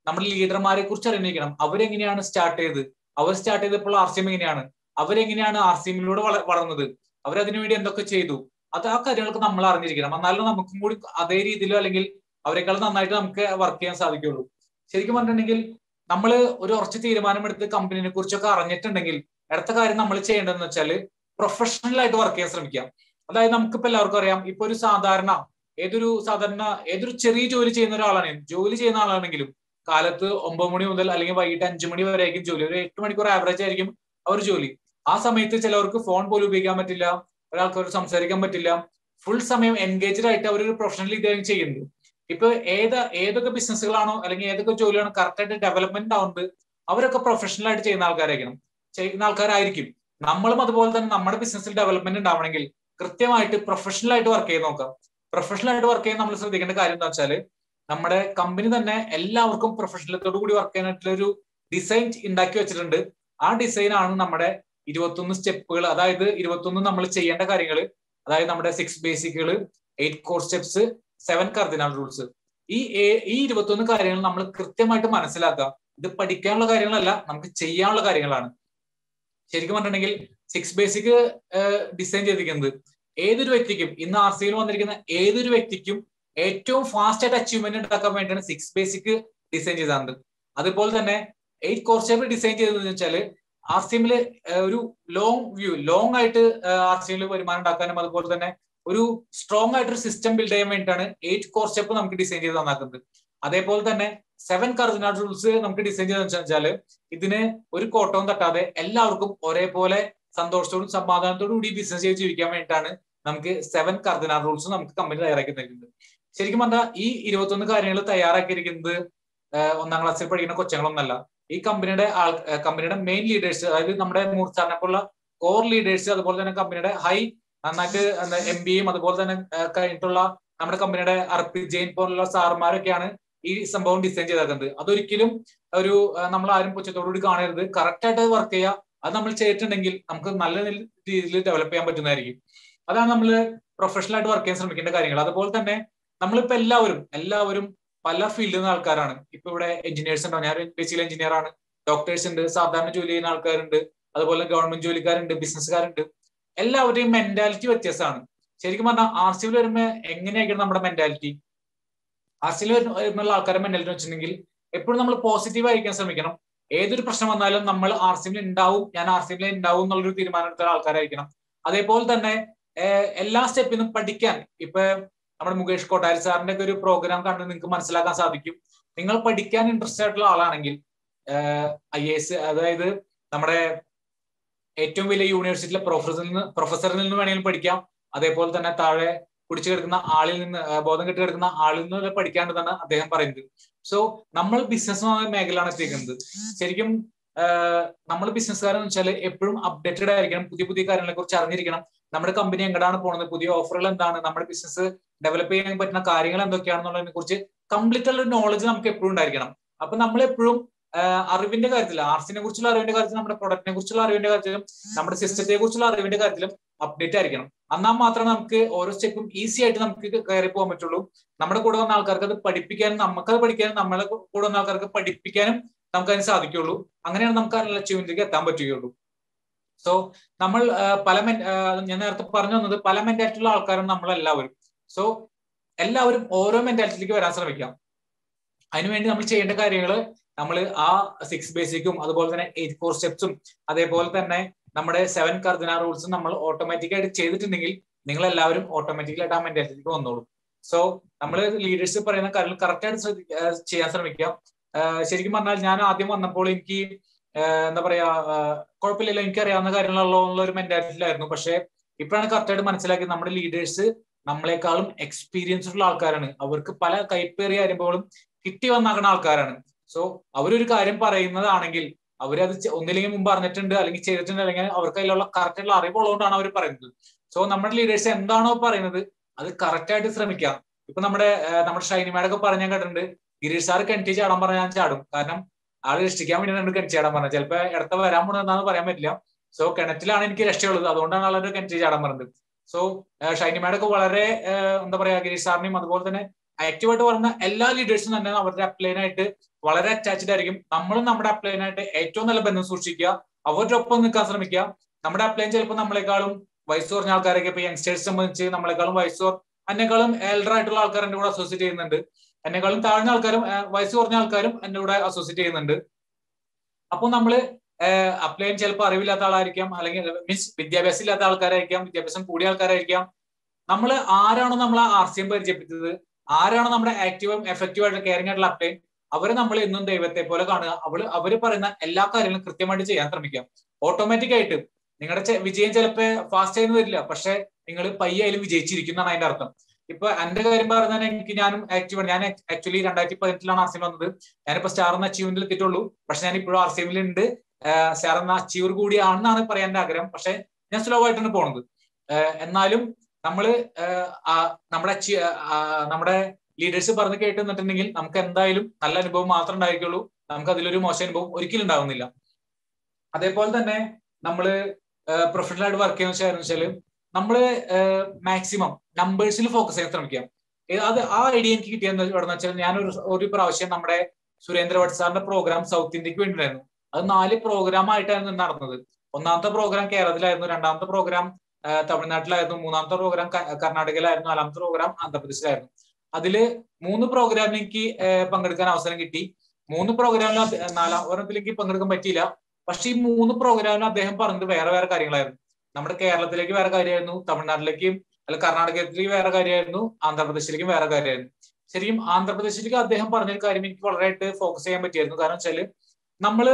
നമ്മുടെ ലീഡർമാരെ കുറിച്ച് അറിഞ്ഞിരിക്കണം അവരെങ്ങനെയാണ് സ്റ്റാർട്ട് ചെയ്തത് അവർ സ്റ്റാർട്ട് ചെയ്തപ്പോൾ ആർ സി എം എങ്ങനെയാണ് അവരെങ്ങനെയാണ് ആർ സി എമ്മിലൂടെ വളർന്നത് അവരതിനു വേണ്ടി എന്തൊക്കെ ചെയ്തു അത് ആ കാര്യങ്ങളൊക്കെ നമ്മൾ അറിഞ്ഞിരിക്കണം എന്നാലും നമുക്കും കൂടി അതേ രീതിയിലോ അല്ലെങ്കിൽ അവരെക്കാൾ നന്നായിട്ട് നമുക്ക് വർക്ക് ചെയ്യാൻ സാധിക്കുള്ളൂ ശരിക്കും പറഞ്ഞിട്ടുണ്ടെങ്കിൽ നമ്മൾ ഒരു ഉറച്ച തീരുമാനമെടുത്ത് കമ്പനിനെ കുറിച്ചൊക്കെ അറിഞ്ഞിട്ടുണ്ടെങ്കിൽ അടുത്ത കാര്യം നമ്മൾ ചെയ്യേണ്ടതെന്ന് വെച്ചാൽ പ്രൊഫഷണൽ ആയിട്ട് വർക്ക് ചെയ്യാൻ ശ്രമിക്കാം അതായത് നമുക്കിപ്പോ എല്ലാവർക്കും അറിയാം ഇപ്പൊ ഒരു സാധാരണ ഏതൊരു സാധാരണ ഏതൊരു ചെറിയ ജോലി ചെയ്യുന്ന ഒരാളാണെങ്കിലും ജോലി ചെയ്യുന്ന ആളാണെങ്കിലും കാലത്ത് ഒമ്പത് മണി മുതൽ അല്ലെങ്കിൽ വൈകിട്ട് അഞ്ചു മണി വരെ ആയിരിക്കും ജോലി ഒരു എട്ട് മണിക്കൂർ ആവറേജ് ആയിരിക്കും അവർ ജോലി ആ സമയത്ത് ചിലവർക്ക് ഫോൺ പോലും ഉപയോഗിക്കാൻ പറ്റില്ല ഒരാൾക്ക് സംസാരിക്കാൻ പറ്റില്ല ഫുൾ സമയം എൻഗേജ്ഡ് ആയിട്ട് അവർ ഒരു പ്രൊഫഷണൽ ഇതായി ചെയ്യുന്നത് ഇപ്പൊ ഏത് ഏതൊക്കെ ബിസിനസ്സുകളാണോ അല്ലെങ്കിൽ ഏതൊക്കെ ജോലിയാണോ കറക്റ്റ് ആയിട്ട് ഡെവലപ്മെന്റ് ആവുന്നത് അവരൊക്കെ പ്രൊഫഷണൽ ആയിട്ട് ചെയ്യുന്ന ആൾക്കാരായിരിക്കണം ചെയ്യുന്ന ആൾക്കാരായിരിക്കും നമ്മളും അതുപോലെ തന്നെ നമ്മുടെ ബിസിനസ്സിൽ ഡെവലപ്മെന്റ് ഉണ്ടാവണമെങ്കിൽ കൃത്യമായിട്ട് പ്രൊഫഷണൽ ആയിട്ട് വർക്ക് ചെയ്ത് നോക്കാം പ്രൊഫഷണൽ ആയിട്ട് വർക്ക് ചെയ്യാൻ നമ്മൾ ശ്രദ്ധിക്കേണ്ട കാര്യം എന്താ വെച്ചാൽ നമ്മുടെ കമ്പനി തന്നെ എല്ലാവർക്കും പ്രൊഫഷണലത്തോടു കൂടി വർക്ക് ചെയ്യാനായിട്ടുള്ള ഒരു ഡിസൈൻ ഉണ്ടാക്കി വെച്ചിട്ടുണ്ട് ആ ഡിസൈൻ ആണ് നമ്മുടെ ഇരുപത്തൊന്ന് സ്റ്റെപ്പുകൾ അതായത് ഇരുപത്തൊന്ന് നമ്മൾ ചെയ്യേണ്ട കാര്യങ്ങൾ അതായത് നമ്മുടെ സിക്സ് ബേസിക്കുകൾ eight core steps seven cardinal rules ഈ ഈ ഇരുപത്തൊന്ന് കാര്യങ്ങൾ നമ്മൾ കൃത്യമായിട്ട് മനസ്സിലാക്കുക ഇത് പഠിക്കാനുള്ള കാര്യങ്ങളല്ല നമുക്ക് ചെയ്യാനുള്ള കാര്യങ്ങളാണ് ശരിക്കും പറഞ്ഞിട്ടുണ്ടെങ്കിൽ സിക്സ് ബേസിക് ഡിസൈൻ ചെയ്തിരിക്കുന്നത് ഏതൊരു വ്യക്തിക്കും ഇന്ന് ആർ സിയിൽ വന്നിരിക്കുന്ന ഏതൊരു വ്യക്തിക്കും ഏറ്റവും ഫാസ്റ്റ് ആയിട്ട് അച്ചീവ്മെന്റ് ഉണ്ടാക്കാൻ വേണ്ടിയാണ് സിക്സ് ബേസിക് ഡിസൈൻ ചെയ്തത് അതുപോലെ തന്നെ എയ്റ്റ് കോർ സ്റ്റെപ്പ് ഡിസൈൻ ചെയ്തതെന്ന് വെച്ചാൽ ആർ സി എമ്മില് ഒരു ലോങ് വ്യൂ ലോങ് ആയിട്ട് ആർ സി എമ്മിൽ വരുമാനം ഉണ്ടാക്കാനും അതുപോലെ തന്നെ ഒരു സ്ട്രോങ് ആയിട്ടൊരു സിസ്റ്റം ബിൽഡ് ചെയ്യാൻ വേണ്ടിയിട്ടാണ് എയ്റ്റ് കോർ സ്റ്റെപ്പ് നമുക്ക് ഡിസൈൻ ചെയ്ത് തന്നാക്കുന്നത് അതേപോലെ തന്നെ സെവൻ കർദിനാൾ റൂൾസ് നമുക്ക് ഡിസൈൻ ചെയ്തെന്ന് വെച്ചാൽ ഇതിന് ഒരു കോട്ടവും തട്ടാതെ എല്ലാവർക്കും ഒരേപോലെ സന്തോഷത്തോടും സമാധാനത്തോടും കൂടി ബിസിനസ് ചെയ്ത് ജീവിക്കാൻ വേണ്ടിയിട്ടാണ് നമുക്ക് സെവൻ കർദിനാൾ റൂൾസ് നമുക്ക് കമ്പനി തയ്യാറാക്കി തരുന്നത് ശരിക്കും പറഞ്ഞാൽ ഈ ഇരുപത്തൊന്ന് കാര്യങ്ങൾ തയ്യാറാക്കിയിരിക്കുന്നത് ഒന്നാം ക്ലാസ്സിൽ പഠിക്കുന്ന കൊച്ചങ്ങളൊന്നല്ല ഈ കമ്പനിയുടെ ആൾ കമ്പനിയുടെ മെയിൻ ലീഡേഴ്സ് അതായത് നമ്മുടെ മൂർച്ചാറിനെ പോലുള്ള കോർ ലീഡേഴ്സ് അതുപോലെ തന്നെ കമ്പനിയുടെ ഹൈ നന്നായിട്ട് എം ബിയും അതുപോലെ തന്നെ കഴിഞ്ഞിട്ടുള്ള നമ്മുടെ കമ്പനിയുടെ അർപ്പിത് ജെയിൻ പോലുള്ള സാർമാരൊക്കെയാണ് ഈ സംഭവം ഡിസൈൻ ചെയ്തേക്കുന്നത് അതൊരിക്കലും ഒരു നമ്മൾ ആരും പുച്ഛത്തോടുകൂടി കാണരുത് കറക്റ്റ് ആയിട്ട് വർക്ക് ചെയ്യുക അത് നമ്മൾ ചെയ്തിട്ടുണ്ടെങ്കിൽ നമുക്ക് നല്ല രീതിയിൽ ഡെവലപ്പ് ചെയ്യാൻ പറ്റുന്നതായിരിക്കും അതാണ് നമ്മൾ പ്രൊഫഷണൽ ആയിട്ട് വർക്ക് ചെയ്യാൻ ശ്രമിക്കേണ്ട കാര്യങ്ങൾ അതുപോലെ തന്നെ നമ്മളിപ്പോ എല്ലാവരും എല്ലാവരും പല ഫീൽഡിൽ നിന്ന് ആൾക്കാരാണ് ഇപ്പൊ ഇവിടെ എഞ്ചിനീയേഴ്സ് ഉണ്ടോ ഞാൻ ബേസിക്കൽ എഞ്ചിനീയർ ആണ് ഡോക്ടേഴ്സ് ഉണ്ട് സാധാരണ ജോലി ചെയ്യുന്ന ആൾക്കാരുണ്ട് അതുപോലെ ഗവൺമെന്റ് ജോലിക്കാരുണ്ട് ബിസിനസ്സുകാരുണ്ട് എല്ലാവരുടെയും മെന്റാലിറ്റി വ്യത്യാസമാണ് ശരിക്കും പറഞ്ഞാൽ ആർ സിയിൽ വരുമ്പോൾ എങ്ങനെയായിരിക്കണം നമ്മുടെ മെന്റാലിറ്റി ആർ സിയിൽ വരുമ്പോൾ ആൾക്കാരുടെ മെന്റാലിറ്റി വെച്ചിട്ടുണ്ടെങ്കിൽ എപ്പോഴും നമ്മൾ പോസിറ്റീവ് ആയിരിക്കാൻ ശ്രമിക്കണം ഏതൊരു പ്രശ്നം വന്നാലും നമ്മൾ ആർ സിയിൽ ഉണ്ടാവും ഞാൻ ആർ സിയിൽ ഉണ്ടാവും എന്നുള്ളൊരു തീരുമാനം എടുത്ത ആൾക്കാരായിരിക്കണം അതേപോലെ തന്നെ എല്ലാ സ്റ്റെപ്പിൽ നിന്നും പഠിക്കാൻ ഇപ്പൊ നമ്മുടെ മുകേഷ് കൊട്ടാരി സാറിന്റെ ഒക്കെ ഒരു പ്രോഗ്രാം കണ്ട് നിങ്ങൾക്ക് മനസ്സിലാക്കാൻ സാധിക്കും നിങ്ങൾ പഠിക്കാൻ ഇൻട്രസ്റ്റ് ആയിട്ടുള്ള ആളാണെങ്കിൽ ഐ എസ് അതായത് നമ്മുടെ ഏറ്റവും വലിയ യൂണിവേഴ്സിറ്റിയിലെ പ്രൊഫസറിൽ നിന്ന് പ്രൊഫസറിൽ നിന്ന് വേണമെങ്കിലും പഠിക്കാം അതേപോലെ തന്നെ താഴെ കുടിച്ചു കിടക്കുന്ന ആളിൽ നിന്ന് ബോധം കെട്ടി കിടക്കുന്ന ആളിൽ നിന്ന് പഠിക്കാണ്ടെന്നാണ് അദ്ദേഹം പറയുന്നത് സോ നമ്മൾ ബിസിനസ് മേഖലയാണ് എത്തിക്കുന്നത് ശരിക്കും നമ്മൾ ബിസിനസ്സുകാരെന്ന് വെച്ചാൽ എപ്പോഴും അപ്ഡേറ്റഡ് ആയിരിക്കണം പുതിയ പുതിയ കാര്യങ്ങളെ കുറിച്ച് അറിഞ്ഞിരിക്കണം നമ്മുടെ കമ്പനി എങ്ങടാണ് പോകുന്നത് പുതിയ ഓഫറുകൾ എന്താണ് നമ്മുടെ ബിസിനസ് ഡെവലപ്പ് ചെയ്യാൻ പറ്റുന്ന കാര്യങ്ങൾ എന്തൊക്കെയാണെന്നുള്ളതിനെ കുറിച്ച് കംപ്ലീറ്റ് ഉള്ള നോളജ് നമുക്ക് എപ്പോഴും ഉണ്ടായിരിക്കണം അപ്പൊ നമ്മൾ എപ്പോഴും അറിവിന്റെ കാര്യത്തിൽ ആർട്സിനെ കുറിച്ചുള്ള അറിവിന്റെ കാര്യത്തിലും നമ്മുടെ പ്രൊഡക്റ്റിനെ കുറിച്ചുള്ള അറിവിന്റെ കാര്യത്തിലും നമ്മുടെ സിസ്റ്റത്തെ കുറിച്ചുള്ള അറിവിന്റെ കാര്യത്തിലും അപ്ഡേറ്റ് ആയിരിക്കണം എന്നാൽ മാത്രമേ നമുക്ക് ഓരോ സ്റ്റെപ്പും ഈസി ആയിട്ട് നമുക്ക് കയറി പോകാൻ പറ്റുള്ളൂ നമ്മുടെ കൂടെ വന്ന ആൾക്കാർക്ക് അത് പഠിപ്പിക്കാനും നമുക്കത് പഠിക്കാനും നമ്മളെ കൂടെ വന്ന ആൾക്കാർക്ക് പഠിപ്പിക്കാനും നമുക്ക് അതിന് സാധിക്കുള്ളൂ അങ്ങനെയാണ് നമുക്ക് അതിനുള്ള അച്ചീവ്മെന്റിലേക്ക് എത്താൻ പറ്റുകയുള്ളൂ സോ നമ്മൾ പല ഞാൻ നേരത്തെ പറഞ്ഞു വന്നത് പല മെന്റാലിറ്റിയുള്ള ആൾക്കാരും നമ്മളെല്ലാവരും സോ എല്ലാവരും ഓരോ മെന്റാലിറ്റിയിലേക്ക് വരാൻ ശ്രമിക്കാം അതിനുവേണ്ടി നമ്മൾ ചെയ്യേണ്ട കാര്യങ്ങൾ നമ്മൾ ആ സിക്സ് ബേസിക്കും അതുപോലെ തന്നെ എയ്റ്റ് ഫോർ സ്റ്റെപ്സും അതേപോലെ തന്നെ നമ്മുടെ സെവൻ കർദിന റൂൾസും നമ്മൾ ഓട്ടോമാറ്റിക് ആയിട്ട് ചെയ്തിട്ടുണ്ടെങ്കിൽ നിങ്ങൾ എല്ലാവരും ഓട്ടോമാറ്റിക്കലായിട്ട് ആ മെന്റാലിറ്റിക്ക് വന്നോളും സോ നമ്മൾ ലീഡേഴ്സ് പറയുന്ന കാര്യങ്ങൾ കറക്റ്റ് ആയിട്ട് ചെയ്യാൻ ശ്രമിക്കാം ശരിക്കും പറഞ്ഞാൽ ഞാൻ ആദ്യം വന്നപ്പോൾ എനിക്ക് എന്താ പറയാ കുഴപ്പമില്ലല്ലോ എനിക്ക് അറിയാവുന്ന കാര്യങ്ങളുള്ള ഒരു മെന്റാലിറ്റിയിലായിരുന്നു പക്ഷെ ഇപ്പോഴാണ് കറക്റ്റായിട്ട് മനസ്സിലാക്കിയത് നമ്മുടെ ലീഡേഴ്സ് നമ്മളെക്കാളും എക്സ്പീരിയൻസ് ഉള്ള ആൾക്കാരാണ് അവർക്ക് പല കൈപ്പേറിയ അനുഭവങ്ങളും കിട്ടി വന്നാകുന്ന ആൾക്കാരാണ് സോ അവരൊരു കാര്യം പറയുന്നതാണെങ്കിൽ അവരത് ഒന്നില്ലെങ്കിൽ മുമ്പ് അറിഞ്ഞിട്ടുണ്ട് അല്ലെങ്കിൽ ചെയ്തിട്ടുണ്ട് അല്ലെങ്കിൽ അവർക്ക് അതിലുള്ള കറക്റ്റായിട്ടുള്ള അറിവുള്ളതുകൊണ്ടാണ് അവർ പറയുന്നത് സോ നമ്മുടെ ലീഡേഴ്സ് എന്താണോ പറയുന്നത് അത് കറക്റ്റ് ആയിട്ട് ശ്രമിക്കാം ഇപ്പൊ നമ്മുടെ നമ്മുടെ ഷൈനിമാടൊക്കെ പറഞ്ഞാൽ കേട്ടിട്ടുണ്ട് ഗിരീഷ് സാർ കിണറ്റി ചാടാൻ പറഞ്ഞാൽ ഞാൻ ചാടും കാരണം ആള് രക്ഷിക്കാൻ വേണ്ടിയിട്ടാണ് കിണറ്റി ചാടാൻ പറഞ്ഞത് ചിലപ്പോ ഇടത്ത വരാൻ പോണെന്നാന്ന് പറയാൻ പറ്റില്ല സോ കിണറ്റിലാണ് എനിക്ക് രക്ഷയുള്ളത് അതുകൊണ്ടാണ് ആളൊരു കിണറ്റി ചാടാൻ പറഞ്ഞത് സോ ഷൈനിമാടൊക്കെ വളരെ എന്താ പറയാ ഗിരീഷ് സാറിനെയും അതുപോലെ തന്നെ ആക്റ്റീവായിട്ട് പറഞ്ഞ എല്ലാ ലീഡേഴ്സും തന്നെ അവരുടെ അപ്ലൈനായിട്ട് വളരെ അറ്റാച്ച്ഡ് ആയിരിക്കും നമ്മളും നമ്മുടെ അപ്ലൈനായിട്ട് ഏറ്റവും നല്ല ബന്ധം സൂക്ഷിക്കുക അവരുടെ ഒപ്പം നിൽക്കാൻ ശ്രമിക്കുക നമ്മുടെ അപ്ലൈൻ ചിലപ്പോൾ നമ്മളെക്കാളും വയസ്സ് കുറഞ്ഞ ആൾക്കാരൊക്കെ ഇപ്പൊ യങ്സ്റ്റേഴ്സ് സംബന്ധിച്ച് നമ്മളെക്കാളും വയസ്സ് എന്നെക്കാളും എൽഡർ ആയിട്ടുള്ള ആൾക്കാർ എന്റെ കൂടെ അസോസിയേറ്റ് ചെയ്യുന്നുണ്ട് എന്നെക്കാളും താഴ്ന്ന ആൾക്കാരും വയസ്സ് കുറഞ്ഞ ആൾക്കാരും എന്റെ കൂടെ അസോസിയേറ്റ് ചെയ്യുന്നുണ്ട് അപ്പോൾ നമ്മള് അപ്ലൈൻ ചിലപ്പോൾ അറിവില്ലാത്ത ആളായിരിക്കാം അല്ലെങ്കിൽ മീൻസ് വിദ്യാഭ്യാസം ഇല്ലാത്ത ആൾക്കാരായിരിക്കാം വിദ്യാഭ്യാസം കൂടിയ ആൾക്കാരായിരിക്കാം നമ്മൾ ആരാണോ നമ്മൾ ആർ സി എം പരിചയപ്പെട്ടത് ആരാണോ നമ്മുടെ ആക്റ്റീവും എഫക്റ്റീവ് ആയിട്ട് കെയറിംഗ് ആയിട്ടുള്ള അപ്ലൈൻ അവരെ നമ്മൾ എന്നും ദൈവത്തെ പോലെ കാണുക അവള് അവര് പറയുന്ന എല്ലാ കാര്യങ്ങളും കൃത്യമായിട്ട് ചെയ്യാൻ ശ്രമിക്കാം ഓട്ടോമാറ്റിക് ആയിട്ട് നിങ്ങളുടെ വിജയം ചിലപ്പോൾ ഫാസ്റ്റ് ആയി വരില്ല പക്ഷെ നിങ്ങൾ പയ്യായാലും വിജയിച്ചിരിക്കുന്നതാണ് അതിന്റെ അർത്ഥം ഇപ്പൊ എന്റെ കാര്യം പറഞ്ഞാൽ എനിക്ക് ഞാനും ആക്റ്റീവ് ഞാൻ ആക്ച്വലി രണ്ടായിരത്തി പതിനെട്ടിലാണ് ആർ സി എം വന്നത് ഞാനിപ്പോ സ്റ്റാർ എന്ന അച്ചീവ്മെന്റിൽ എത്തിയിട്ടുള്ളൂ പക്ഷെ ഞാൻ ഇപ്പോഴും ആർ സി എമ്മിൽ ഉണ്ട് സ്റ്റാർ എന്ന അച്ചീവർ കൂടിയാണെന്നാണ് പറയാൻ എന്റെ ആഗ്രഹം പക്ഷെ ഞാൻ സ്ലോ ആയിട്ടാണ് പോണത് എന്നാലും നമ്മള് നമ്മുടെ നമ്മുടെ ലീഡേഴ്സ് പറഞ്ഞ് കേട്ട് നിന്നിട്ടുണ്ടെങ്കിൽ നമുക്ക് എന്തായാലും നല്ല അനുഭവം മാത്രമേ ഉണ്ടായിരിക്കുള്ളൂ നമുക്ക് അതിലൊരു മോശം അനുഭവം ഒരിക്കലും ഉണ്ടാവുന്നില്ല അതേപോലെ തന്നെ നമ്മള് പ്രൊഫഷണൽ ആയിട്ട് വർക്ക് ചെയ്യുന്ന വെച്ചാൽ നമ്മള് മാക്സിമം നമ്പേഴ്സിൽ ഫോക്കസ് ചെയ്യാൻ ശ്രമിക്കാം അത് ആ ഐഡിയ എനിക്ക് കിട്ടിയെന്ന് എവിടെന്ന് വെച്ചാൽ ഞാൻ ഒരു ഒരു പ്രാവശ്യം നമ്മുടെ സുരേന്ദ്ര ഭട്ട് സാറിന്റെ പ്രോഗ്രാം സൗത്ത് ഇന്ത്യക്ക് വേണ്ടിയിട്ടായിരുന്നു അത് നാല് പ്രോഗ്രാം ആയിട്ടായിരുന്നു നടന്നത് ഒന്നാമത്തെ പ്രോഗ്രാം കേരളത്തിലായിരുന്നു രണ്ടാമത്തെ പ്രോഗ്രാം തമിഴ്നാട്ടിലായിരുന്നു മൂന്നാമത്തെ പ്രോഗ്രാം കർണാടകയിലായിരുന്നു നാലാമത്തെ പ്രോഗ്രാം ആന്ധ്രാപ്രദേശിലായിരുന്നു അതില് മൂന്ന് പ്രോഗ്രാമിൽ എനിക്ക് പങ്കെടുക്കാൻ അവസരം കിട്ടി മൂന്ന് പ്രോഗ്രാമിൽ നാലാം ഒരെണ്ണത്തിലേക്ക് പങ്കെടുക്കാൻ പറ്റിയില്ല പക്ഷെ ഈ മൂന്ന് പ്രോഗ്രാമിൽ അദ്ദേഹം പറഞ്ഞത് വേറെ വേറെ കാര്യങ്ങളായിരുന്നു നമ്മുടെ കേരളത്തിലേക്ക് വേറെ കാര്യമായിരുന്നു തമിഴ്നാട്ടിലേക്കും അല്ല കർണാടകത്തിലേക്ക് വേറെ കാര്യമായിരുന്നു ആന്ധ്രാപ്രദേശിലേക്കും വേറെ കാര്യമായിരുന്നു ശരിക്കും ആന്ധ്രാപ്രദേശിലേക്ക് അദ്ദേഹം പറഞ്ഞൊരു കാര്യം എനിക്ക് വളരെയായിട്ട് ഫോക്കസ് ചെയ്യാൻ പറ്റിയായിരുന്നു കാരണം വെച്ചാല് നമ്മള്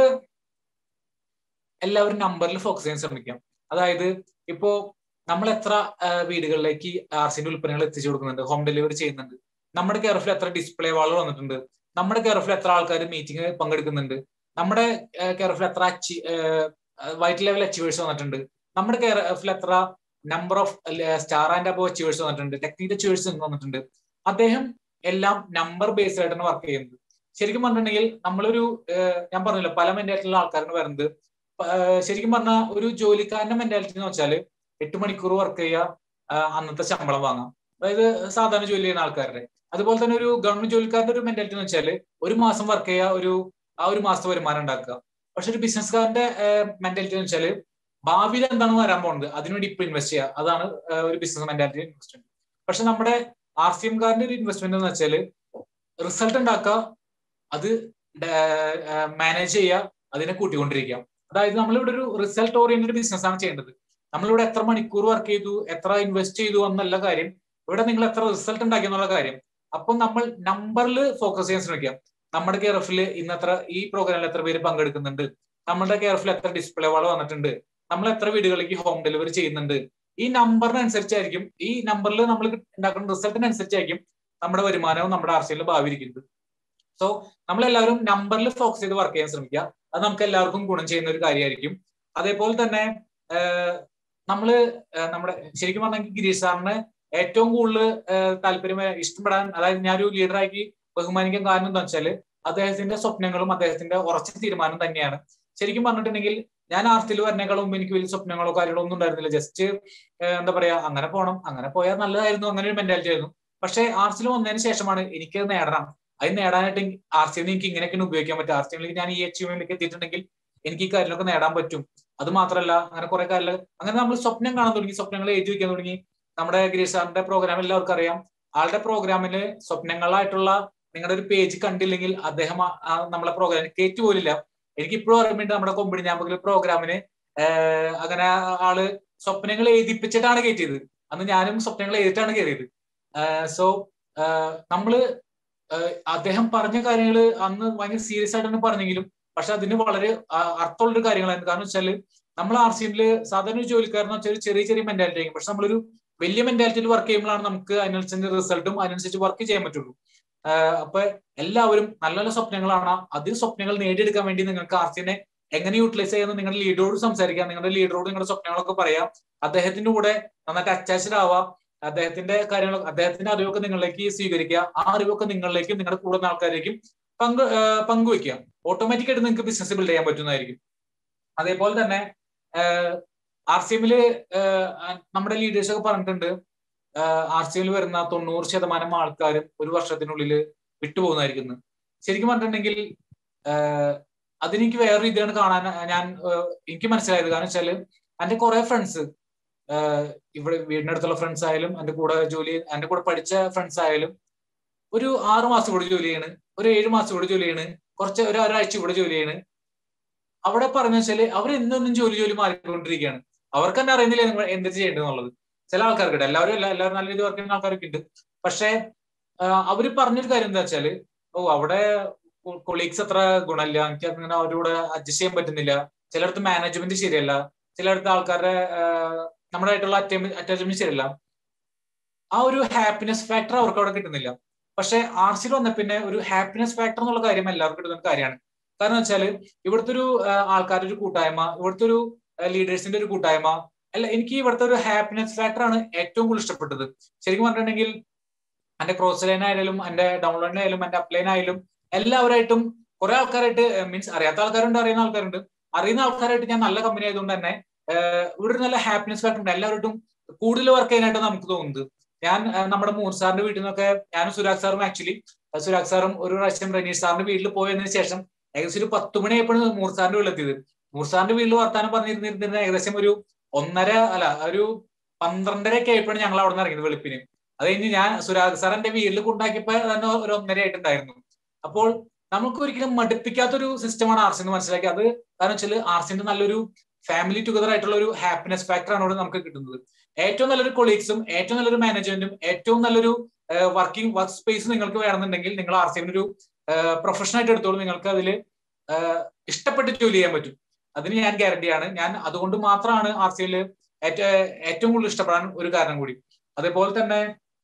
എല്ലാവരും നമ്പറിൽ ഫോക്കസ് ചെയ്യാൻ ശ്രമിക്കാം അതായത് ഇപ്പോ നമ്മൾ എത്ര വീടുകളിലേക്ക് ആർ സിന്റെ ഉൽപ്പന്നങ്ങൾ എത്തിച്ചു കൊടുക്കുന്നുണ്ട് ഹോം ഡെലിവറി ചെയ്യുന്നുണ്ട് നമ്മുടെ കെയർഫിൽ എത്ര ഡിസ്പ്ലേ വാളുകൾ വന്നിട്ടുണ്ട് നമ്മുടെ കെയർഫിൽ എത്ര ആൾക്കാർ മീറ്റിംഗ് പങ്കെടുക്കുന്നുണ്ട് നമ്മുടെ കെയർഫിൽ എത്ര അച്ചീ വൈറ്റ് ലെവൽ അച്ചീവേഴ്സ് വന്നിട്ടുണ്ട് നമ്മുടെ കെയർഫിൽ എത്ര number of star and above achievers വന്നിട്ടുണ്ട് ടെക്നിക്കൽ അച്ചീവേഴ്സ് വന്നിട്ടുണ്ട് അദ്ദേഹം എല്ലാം നമ്പർ ബേസ്ഡ് ആയിട്ടാണ് വർക്ക് ചെയ്യുന്നത് ശരിക്കും പറഞ്ഞിട്ടുണ്ടെങ്കിൽ നമ്മളൊരു ഞാൻ പറഞ്ഞല്ലോ പല മെന്റാലിറ്റിയുള്ള ആൾക്കാരാണ് വരുന്നത് ശരിക്കും പറഞ്ഞാൽ ഒരു ജോലിക്കാരന്റെ മെന്റാലിറ്റി എന്ന് വെച്ചാൽ എട്ട് മണിക്കൂർ വർക്ക് ചെയ്യുക അന്നത്തെ ശമ്പളം വാങ്ങാം അതായത് സാധാരണ ജോലി ചെയ്യുന്ന ആൾക്കാരുടെ അതുപോലെ തന്നെ ഒരു ഗവൺമെന്റ് ജോലിക്കാരുടെ ഒരു മെന്റാലിറ്റി എന്ന് വെച്ചാൽ ഒരു മാസം വർക്ക് ചെയ്യുക ഒരു ആ ഒരു മാസത്തെ വരുമാനം ഉണ്ടാക്കുക പക്ഷെ ഒരു ബിസിനസ്സുകാരന്റെ മെന്റാലിറ്റി എന്ന് വെച്ചാൽ ഭാവിയിൽ എന്താണ് വരാൻ പോകുന്നത് അതിനുവേണ്ടി ഇപ്പൊ ഇൻവെസ്റ്റ് ചെയ്യുക അതാണ് ഒരു ബിസിനസ് മെന്റാലിറ്റി ഇൻവെസ്റ്റ്മെന്റ് പക്ഷെ നമ്മുടെ ആർ സി എംകാരന്റെ ഒരു ഇൻവെസ്റ്റ്മെന്റ് എന്ന് വെച്ചാൽ റിസൾട്ട് ഉണ്ടാക്കുക അത് മാനേജ് ചെയ്യുക അതിനെ കൂട്ടിക്കൊണ്ടിരിക്കുക അതായത് നമ്മളിവിടെ ഒരു റിസൾട്ട് ഓറിയന്റഡ് ബിസിനസ് ആണ് ചെയ്യേണ്ടത് നമ്മളിവിടെ എത്ര മണിക്കൂർ വർക്ക് ചെയ്തു എത്ര ഇൻവെസ്റ്റ് ചെയ്തു എന്നല്ല കാര്യം ഇവിടെ നിങ്ങൾ എത്ര റിസൾട്ട് ഉണ്ടാക്കി എന്നുള്ള കാര്യം അപ്പം നമ്മൾ നമ്പറിൽ ഫോക്കസ് ചെയ്യാൻ ശ്രമിക്കാം നമ്മുടെ കെയർഫിൽ ഇന്നത്ര ഈ പ്രോഗ്രാമിൽ എത്ര പേര് പങ്കെടുക്കുന്നുണ്ട് നമ്മുടെ കെയർഫിൽ എത്ര ഡിസ്പ്ലേ വാൾ വന്നിട്ടുണ്ട് നമ്മൾ എത്ര വീടുകളിലേക്ക് ഹോം ഡെലിവറി ചെയ്യുന്നുണ്ട് ഈ നമ്പറിനനുസരിച്ചായിരിക്കും ഈ നമ്പറിൽ നമ്മൾ ഉണ്ടാക്കുന്ന റിസൾട്ടിനനുസരിച്ചായിരിക്കും നമ്മുടെ വരുമാനവും നമ്മുടെ ആർസിയിലും ഭാവി ഇരിക്കുന്നത് സോ നമ്മളെല്ലാവരും നമ്പറിൽ ഫോക്കസ് ചെയ്ത് വർക്ക് ചെയ്യാൻ ശ്രമിക്കുക അത് നമുക്ക് എല്ലാവർക്കും ഗുണം ചെയ്യുന്ന ഒരു കാര്യമായിരിക്കും അതേപോലെ തന്നെ നമ്മള് നമ്മുടെ ശരിക്കും പറഞ്ഞെങ്കിൽ ഗിരീഷ് സാറിന് ഏറ്റവും കൂടുതൽ താല്പര്യം ഇഷ്ടപ്പെടാൻ അതായത് ഞാനൊരു ലീഡറാക്കി ബഹുമാനിക്കാൻ കാരണം എന്താ വെച്ചാൽ അദ്ദേഹത്തിന്റെ സ്വപ്നങ്ങളും അദ്ദേഹത്തിന്റെ ഉറച്ച തീരുമാനം തന്നെയാണ് ശരിക്കും പറഞ്ഞിട്ടുണ്ടെങ്കിൽ ഞാൻ ആർട്ടിൽ വരുന്നേക്കാളും മുമ്പ് എനിക്ക് വലിയ സ്വപ്നങ്ങളോ കാര്യങ്ങളോ ഒന്നും ഉണ്ടായിരുന്നില്ല ജസ്റ്റ് എന്താ പറയാ അങ്ങനെ പോകണം അങ്ങനെ പോയാൽ നല്ലതായിരുന്നു അങ്ങനെ ഒരു മെന്റാലിറ്റി ആയിരുന്നു പക്ഷെ ആർട്സിൽ വന്നതിന് ശേഷമാണ് എനിക്ക് നേടണം അത് നേടാനായിട്ട് ആർ സി എനിക്ക് ഇങ്ങനെയൊക്കെയാണ് ഉപയോഗിക്കാൻ പറ്റും ആർ സി ഞാൻ ഈ അച്ചീവ്മെന്റിലേക്ക് എത്തിയിട്ടുണ്ടെങ്കിൽ എനിക്ക് ഈ കാര്യങ്ങളൊക്കെ നേടാൻ പറ്റും അത് മാത്രമല്ല അങ്ങനെ കുറെ കാര്യങ്ങൾ അങ്ങനെ നമ്മൾ സ്വപ്നം കാണാൻ തുടങ്ങി സ്വപ്നങ്ങൾ എഴുതി വെക്കാൻ തുടങ്ങി നമ്മുടെ ഗിരീഷ് സാറിന്റെ പ്രോഗ്രാം എല്ലാവർക്കും അറിയാം ആളുടെ പ്രോഗ്രാമില് സ്വപ്നങ്ങളായിട്ടുള്ള നിങ്ങളുടെ ഒരു പേജ് കണ്ടില്ലെങ്കിൽ അദ്ദേഹം നമ്മളെ പ്രോഗ്രാമിന് കയറ്റി പോലില്ല എനിക്ക് ഇപ്പോഴും ഓർമ്മയുണ്ട് നമ്മുടെ കൊമ്പിടി ഞാമ്പകൽ പ്രോഗ്രാമിന് അങ്ങനെ ആള് സ്വപ്നങ്ങൾ എഴുതിപ്പിച്ചിട്ടാണ് കയറ്റിയത് അന്ന് ഞാനും സ്വപ്നങ്ങൾ എഴുതിയിട്ടാണ് കയറിയത് സോ നമ്മള് അദ്ദേഹം പറഞ്ഞ കാര്യങ്ങൾ അന്ന് ഭയങ്കര സീരിയസ് ആയിട്ടാണ് പറഞ്ഞെങ്കിലും പക്ഷെ അതിന് വളരെ അർത്ഥമുള്ളൊരു കാര്യങ്ങളായിരുന്നു കാരണം വെച്ചാൽ നമ്മൾ ആർ സി എമ്മില് സാധാരണ ഒരു ജോലിക്കാരെന്ന് വെച്ചാൽ ഒരു ചെറിയ ചെറിയ മെന്റാലിറ്റി ആയിരിക്കും പക്ഷെ നമ്മളൊരു വലിയ മെന്റാലിറ്റിയിൽ വർക്ക് ചെയ്യുമ്പോഴാണ് നമുക്ക് അതിനനുസരിച്ച് റിസൾട്ടും അതിനനുസരിച്ച് വർക്ക് ചെയ്യാൻ പറ്റുള്ളൂ അപ്പൊ എല്ലാവരും നല്ല നല്ല സ്വപ്നങ്ങളാണ് അതിൽ സ്വപ്നങ്ങൾ നേടിയെടുക്കാൻ വേണ്ടി നിങ്ങൾക്ക് ആർ സിനെ എങ്ങനെ യൂട്ടിലൈസ് ചെയ്യുന്ന നിങ്ങളുടെ ലീഡറോട് സംസാരിക്കാം നിങ്ങളുടെ ലീഡറോട് നിങ്ങളുടെ സ്വപ്നങ്ങളൊക്കെ പറയാം അദ്ദേഹത്തിന്റെ കൂടെ നന്നായിട്ട് അറ്റാച്ച്ഡ് ആവാം അദ്ദേഹത്തിന്റെ കാര്യങ്ങൾ അദ്ദേഹത്തിന്റെ അറിവൊക്കെ നിങ്ങളിലേക്ക് സ്വീകരിക്കുക ആ അറിവൊക്കെ നിങ്ങളിലേക്കും നിങ്ങളുടെ കൂടുന്ന ആൾക്കാരിലേക്കും പങ്ക് പങ്കുവെക്കുക ഓട്ടോമാറ്റിക് ആയിട്ട് നിങ്ങൾക്ക് ബിസിനസ് ബിൽഡ് ചെയ്യാൻ പറ്റുന്നതായിരിക്കും അതേപോലെ തന്നെ ആർ സി എമ്മില് നമ്മുടെ ലീഡേഴ്സ് ഒക്കെ പറഞ്ഞിട്ടുണ്ട് ആർ സി എമ്മിൽ വരുന്ന തൊണ്ണൂറ് ശതമാനം ആൾക്കാരും ഒരു വർഷത്തിനുള്ളിൽ വിട്ടുപോകുന്നതായിരിക്കും ശരിക്കും പറഞ്ഞിട്ടുണ്ടെങ്കിൽ അതെനിക്ക് വേറെ രീതിയാണ് കാണാൻ ഞാൻ എനിക്ക് മനസ്സിലായത് കാരണം വെച്ചാല് എന്റെ കുറെ ഫ്രണ്ട്സ് ഇവിടെ വീടിനടുത്തുള്ള ഫ്രണ്ട്സ് ആയാലും എന്റെ കൂടെ ജോലി എന്റെ കൂടെ പഠിച്ച ഫ്രണ്ട്സ് ആയാലും ഒരു ആറു മാസം ഇവിടെ ജോലി ചെയ്യണ് ഒരു ഏഴു മാസം ഇവിടെ ജോലി ചെയ്യണ് കുറച്ച് ഒരു ഒരാഴ്ച ഇവിടെ ജോലി ചെയ്യണ് അവിടെ പറഞ്ഞ വെച്ചാല് അവർ എന്നൊന്നും ജോലി ജോലി മാറിക്കൊണ്ടിരിക്കുകയാണ് അവർക്ക് തന്നെ അറിയുന്നില്ല നിങ്ങൾ എന്ത് ചെയ്യേണ്ടതെന്നുള്ളത് ചില ആൾക്കാർക്ക് എല്ലാവരും അല്ല എല്ലാവരും നല്ല രീതിയിൽ വർക്ക് ചെയ്യുന്ന ആൾക്കാരൊക്കെ ഉണ്ട് പക്ഷെ അവര് പറഞ്ഞൊരു കാര്യം എന്താ വെച്ചാല് ഓ അവിടെ കൊളീഗ്സ് അത്ര ഗുണമില്ല എനിക്ക് അങ്ങനെ അവരോട് അഡ്ജസ്റ്റ് ചെയ്യാൻ പറ്റുന്നില്ല ചിലയിടത്ത് മാനേജ്മെന്റ് ശരിയല്ല ചിലയിടത്ത് ആൾക്കാരുടെ നമ്മുടെ ആയിട്ടുള്ള അറ്റാച്ച്മെന്റ് ശരിയല്ല ആ ഒരു ഹാപ്പിനെസ് ഫാക്ടർ അവർക്ക് അവിടെ കിട്ടുന്നില്ല പക്ഷെ ആർ സിയിൽ വന്ന പിന്നെ ഒരു ഹാപ്പിനെസ് ഫാക്ടർ എന്നുള്ള കാര്യം എല്ലാവർക്കും കിട്ടുന്ന കാര്യമാണ് കാരണം വെച്ചാൽ ഇവിടുത്തെ ഒരു ആൾക്കാരുടെ ഒരു കൂട്ടായ്മ ഇവിടുത്തെ ഒരു ലീഡേഴ്സിന്റെ ഒരു കൂട്ടായ്മ അല്ല എനിക്ക് ഇവിടുത്തെ ഒരു ഹാപ്പിനെസ് ഫാക്ടർ ആണ് ഏറ്റവും കൂടുതൽ ഇഷ്ടപ്പെട്ടത് ശരിക്കും പറഞ്ഞിട്ടുണ്ടെങ്കിൽ എന്റെ ക്രോസ് ലൈൻ ആയാലും എന്റെ ഡൗൺലോഡ് ആയാലും എന്റെ അപ്ലൈൻ ആയാലും എല്ലാവരായിട്ടും കുറെ ആൾക്കാരായിട്ട് മീൻസ് അറിയാത്ത ആൾക്കാരുണ്ട് അറിയുന്ന ആൾക്കാരുണ്ട് അറിയുന്ന ആൾക്കാരായിട്ട് ഞാൻ നല്ല കമ്പനി ആയതുകൊണ്ട് തന്നെ ഇവിടെ ഒരു നല്ല ഹാപ്പിനെസ് ഫാക്ടർ ഉണ്ട് എല്ലാവരും കൂടുതൽ വർക്ക് ചെയ്യാനായിട്ട് നമുക്ക് തോന്നുന്നത് ഞാൻ നമ്മുടെ മൂർ സാറിന്റെ വീട്ടിൽ നിന്നൊക്കെ ഞാനും സുരാഗ് സാറും ആക്ച്വലി സുരാഗ് സാറും ഒരു പ്രാവശ്യം റനീഷ് സാറിന്റെ വീട്ടിൽ പോയതിനു ശേഷം ഏകദേശം ഒരു പത്ത് മണിയായപ്പോഴും മൂർ സാറിന്റെ വീട്ടിലെത്തിയത് മൂർ സാറിന്റെ വീട്ടിൽ വർത്താനം പറഞ്ഞിരുന്നിരുന്ന ഏകദേശം ഒരു ഒന്നര അല്ല ഒരു പന്ത്രണ്ടര ഒക്കെ ആയപ്പോഴാണ് ഞങ്ങൾ അവിടെ നിന്ന് ഇറങ്ങിയത് വെളുപ്പിന് അത് കഴിഞ്ഞ് ഞാൻ സുരാഗ് സാർ എന്റെ വീട്ടിൽ കൊണ്ടാക്കിയപ്പോ തന്നെ ഒരു ഒന്നര ആയിട്ടുണ്ടായിരുന്നു അപ്പോൾ നമുക്ക് ഒരിക്കലും മടുപ്പിക്കാത്തൊരു സിസ്റ്റമാണ് ആർസി എന്ന് മനസ്സിലാക്കി അത് കാരണം വെച്ചാൽ ആർസിന്റെ നല്ലൊരു ഫാമിലി ടുഗദർ ആയിട്ടുള്ള ഒരു ഹാപ്പിനെസ് ഫാക്ടർ ആണ് അവിടെ നമുക്ക് കിട്ടുന്നത് ഏറ്റവും നല്ലൊരു കൊളീഗ്സും ഏറ്റവും നല്ലൊരു മാനേജ്മെന്റും ഏറ്റവും നല്ലൊരു വർക്കിംഗ് വർക്ക് സ്പേസ് നിങ്ങൾക്ക് വേണമെന്നുണ്ടെങ്കിൽ നിങ്ങൾ ആർ സി ഒരു പ്രൊഫഷൻ ആയിട്ട് എടുത്തോളൂ നിങ്ങൾക്ക് അതിൽ ഇഷ്ടപ്പെട്ട് ജോലി ചെയ്യാൻ പറ്റും അതിന് ഞാൻ ഗ്യാരണ്ടിയാണ് ഞാൻ അതുകൊണ്ട് മാത്രമാണ് ആർ സിയിൽ ഏറ്റവും കൂടുതൽ ഇഷ്ടപ്പെടാൻ ഒരു കാരണം കൂടി അതേപോലെ തന്നെ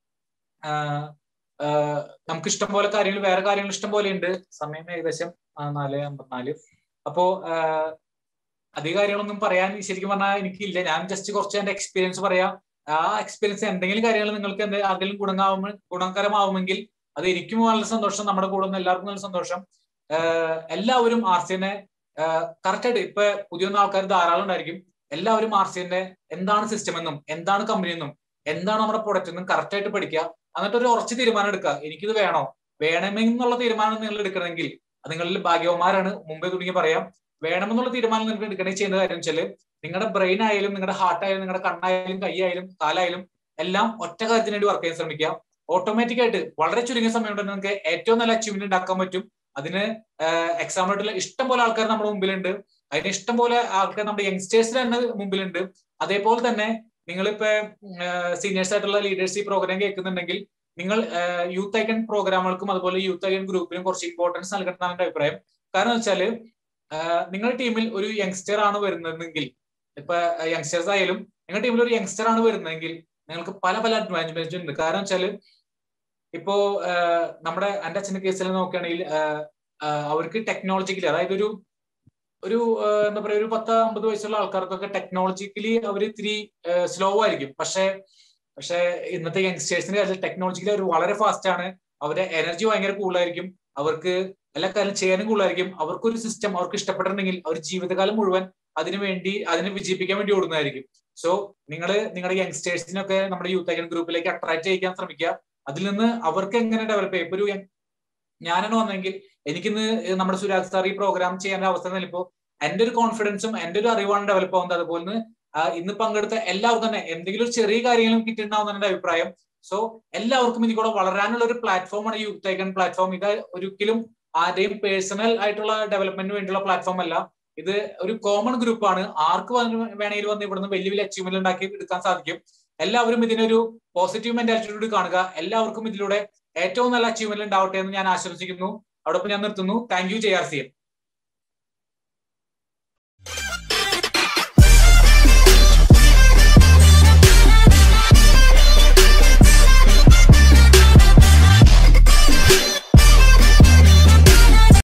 നമുക്ക് ഇഷ്ടം പോലെ കാര്യങ്ങൾ വേറെ കാര്യങ്ങൾ ഇഷ്ടം പോലെ ഉണ്ട് സമയം ഏകദേശം നാല് അമ്പത്തിനാല് അപ്പോ അധിക കാര്യങ്ങളൊന്നും പറയാൻ ശരിക്കും പറഞ്ഞാൽ എനിക്കില്ല ഞാൻ ജസ്റ്റ് കുറച്ച് എന്റെ എക്സ്പീരിയൻസ് പറയാം ആ എക്സ്പീരിയൻസ് എന്തെങ്കിലും കാര്യങ്ങൾ നിങ്ങൾക്ക് എന്ത് ആർക്കെങ്കിലും ഗുണമാവുമ്പോൾ ഗുണകരമാവുമെങ്കിൽ അത് എനിക്കും നല്ല സന്തോഷം നമ്മുടെ കൂടെ നിന്ന് എല്ലാവർക്കും നല്ല സന്തോഷം എല്ലാവരും ആർ സിനെ കറക്റ്റ് ആയിട്ട് ഇപ്പൊ പുതിയ ആൾക്കാർ ധാരാളം ഉണ്ടായിരിക്കും എല്ലാവരും ആർ സിന്റെ എന്താണ് സിസ്റ്റം എന്നും എന്താണ് കമ്പനി എന്നും എന്താണ് നമ്മുടെ പ്രൊഡക്റ്റ് എന്നും കറക്റ്റ് ആയിട്ട് പഠിക്കുക എന്നിട്ട് ഒരു ഉറച്ച തീരുമാനം എടുക്കുക എനിക്കിത് വേണോ വേണമെന്നുള്ള തീരുമാനം നിങ്ങൾ എടുക്കണമെങ്കിൽ അത് നിങ്ങളിൽ ഭാഗ്യവന്മാരാണ് മുമ്പേ തുടങ്ങി പറയാം വേണമെന്നുള്ള തീരുമാനം നിങ്ങൾക്ക് എടുക്കണമെങ്കിൽ ചെയ്യുന്ന കാര്യം വെച്ചാൽ നിങ്ങളുടെ ബ്രെയിൻ ആയാലും നിങ്ങളുടെ ഹാർട്ട് ആയാലും നിങ്ങളുടെ കണ്ണായാലും കൈയായാലും കാലായാലും എല്ലാം ഒറ്റ കാര്യത്തിന് വേണ്ടി വർക്ക് ചെയ്യാൻ ശ്രമിക്കുക ഓട്ടോമാറ്റിക് ആയിട്ട് വളരെ ചുരുങ്ങിയ സമയം കൊണ്ട് നിങ്ങൾക്ക് ഏറ്റവും നല്ല അച്ചീവ്മെന്റ് ഉണ്ടാക്കാൻ പറ്റും അതിന് എക്സാമ്പിൾ ഇഷ്ടം പോലെ ആൾക്കാർ നമ്മുടെ മുമ്പിലുണ്ട് അതിന് ഇഷ്ടം പോലെ ആൾക്കാർ നമ്മുടെ യങ്സ്റ്റേഴ്സിന് തന്നെ മുമ്പിലുണ്ട് അതേപോലെ തന്നെ നിങ്ങളിപ്പോ സീനിയേഴ്സ് ആയിട്ടുള്ള ലീഡേഴ്സ് ഈ പ്രോഗ്രാം കേൾക്കുന്നുണ്ടെങ്കിൽ നിങ്ങൾ യൂത്ത് ഐക്കൺ പ്രോഗ്രാമുകൾക്കും അതുപോലെ യൂത്ത് ഐക്കൺ ഗ്രൂപ്പിനും കുറച്ച് ഇമ്പോർട്ടൻസ് നൽകണമെന്നാണ് എന്റെ അഭിപ്രായം കാരണം വെച്ചാല് നിങ്ങളുടെ ടീമിൽ ഒരു യങ്സ്റ്റർ ആണ് വരുന്നതെങ്കിൽ ഇപ്പൊ യങ്സ്റ്റേഴ്സ് ആയാലും നിങ്ങളുടെ ടീമിൽ ഒരു യങ്സ്റ്റർ ആണ് വരുന്നതെങ്കിൽ നിങ്ങൾക്ക് പല പല അഡ്വാൻറ്റേജ് ഉണ്ട് കാരണം വെച്ചാല് ഇപ്പോ നമ്മുടെ എന്റെ അച്ഛന്റെ കേസിൽ നോക്കുകയാണെങ്കിൽ അവർക്ക് ടെക്നോളജിക്കലി അതായത് ഒരു ഒരു എന്താ പറയാ ഒരു പത്ത് അമ്പത് വയസ്സുള്ള ആൾക്കാർക്കൊക്കെ ടെക്നോളജിക്കലി അവർ ഇത്തിരി സ്ലോ ആയിരിക്കും പക്ഷേ പക്ഷേ ഇന്നത്തെ യങ്സ്റ്റേഴ്സിന്റെ കാര്യത്തിൽ ടെക്നോളജിക്കലി അവർ വളരെ ഫാസ്റ്റ് ആണ് അവരുടെ എനർജി ഭയങ്കര കൂടുതലായിരിക്കും അവർക്ക് എല്ലാ കാര്യം ചെയ്യാനും കൂടുതലായിരിക്കും അവർക്കൊരു സിസ്റ്റം അവർക്ക് ഇഷ്ടപ്പെട്ടിട്ടുണ്ടെങ്കിൽ അവർ ജീവിതകാലം മുഴുവൻ അതിനു വേണ്ടി അതിനെ വിജയിപ്പിക്കാൻ വേണ്ടി ഓടുന്നതായിരിക്കും സോ നിങ്ങൾ നിങ്ങളുടെ യങ്സ്റ്റേഴ്സിനൊക്കെ നമ്മുടെ യൂത്ത് ഐക്കൺ ഗ്രൂപ്പിലേക്ക് അട്രാക്ട് ചെയ്യിക്കാൻ ശ്രമിക്കുക അതിൽ നിന്ന് അവർക്ക് എങ്ങനെ ഡെവലപ്പ് ചെയ്യും ഇപ്പൊ ഒരു ഞാനാണ് വന്നെങ്കിൽ എനിക്കിന്ന് നമ്മുടെ സുരാജ് സാർ ഈ പ്രോഗ്രാം ചെയ്യാൻ അവസ്ഥ നൽകിയപ്പോ എന്റെ ഒരു കോൺഫിഡൻസും എന്റെ ഒരു അറിവാണ് ഡെവലപ്പ് ആവുന്നത് അതുപോലെ ഇന്ന് പങ്കെടുത്ത എല്ലാവർക്കും തന്നെ എന്തെങ്കിലും ഒരു ചെറിയ കാര്യങ്ങളും കിട്ടിയിട്ടുണ്ടാവുന്ന എന്റെ അഭിപ്രായം സോ എല്ലാവർക്കും ഇതിൽ കൂടെ വളരാനുള്ള ഒരു പ്ലാറ്റ്ഫോമാണ് യൂത്ത് ഐക്കൺ പ്ലാറ്റ്ഫോം ഇത് ഒരിക്കലും ആരുടെയും പേഴ്സണൽ ആയിട്ടുള്ള ഡെവലപ്മെന്റിന് വേണ്ടിയുള്ള പ്ലാറ്റ്ഫോം അല്ല ഇത് ഒരു കോമൺ ഗ്രൂപ്പാണ് ആർക്ക് വേണമെങ്കിലും വന്ന് ഇവിടുന്ന് വലിയ വലിയ അച്ചീവ്മെന്റ് ഉണ്ടാക്കി എടുക്കാൻ സാധിക്കും എല്ലാവരും ഇതിനൊരു പോസിറ്റീവ് മെന്റാലിറ്റിയോട് കാണുക എല്ലാവർക്കും ഇതിലൂടെ ഏറ്റവും നല്ല അച്ചീവ്മെന്റ് ഉണ്ടാവട്ടെ എന്ന് ഞാൻ ആശംസിക്കുന്നു അതോടൊപ്പം ഞാൻ നിർത്തുന്നു thank you J R C M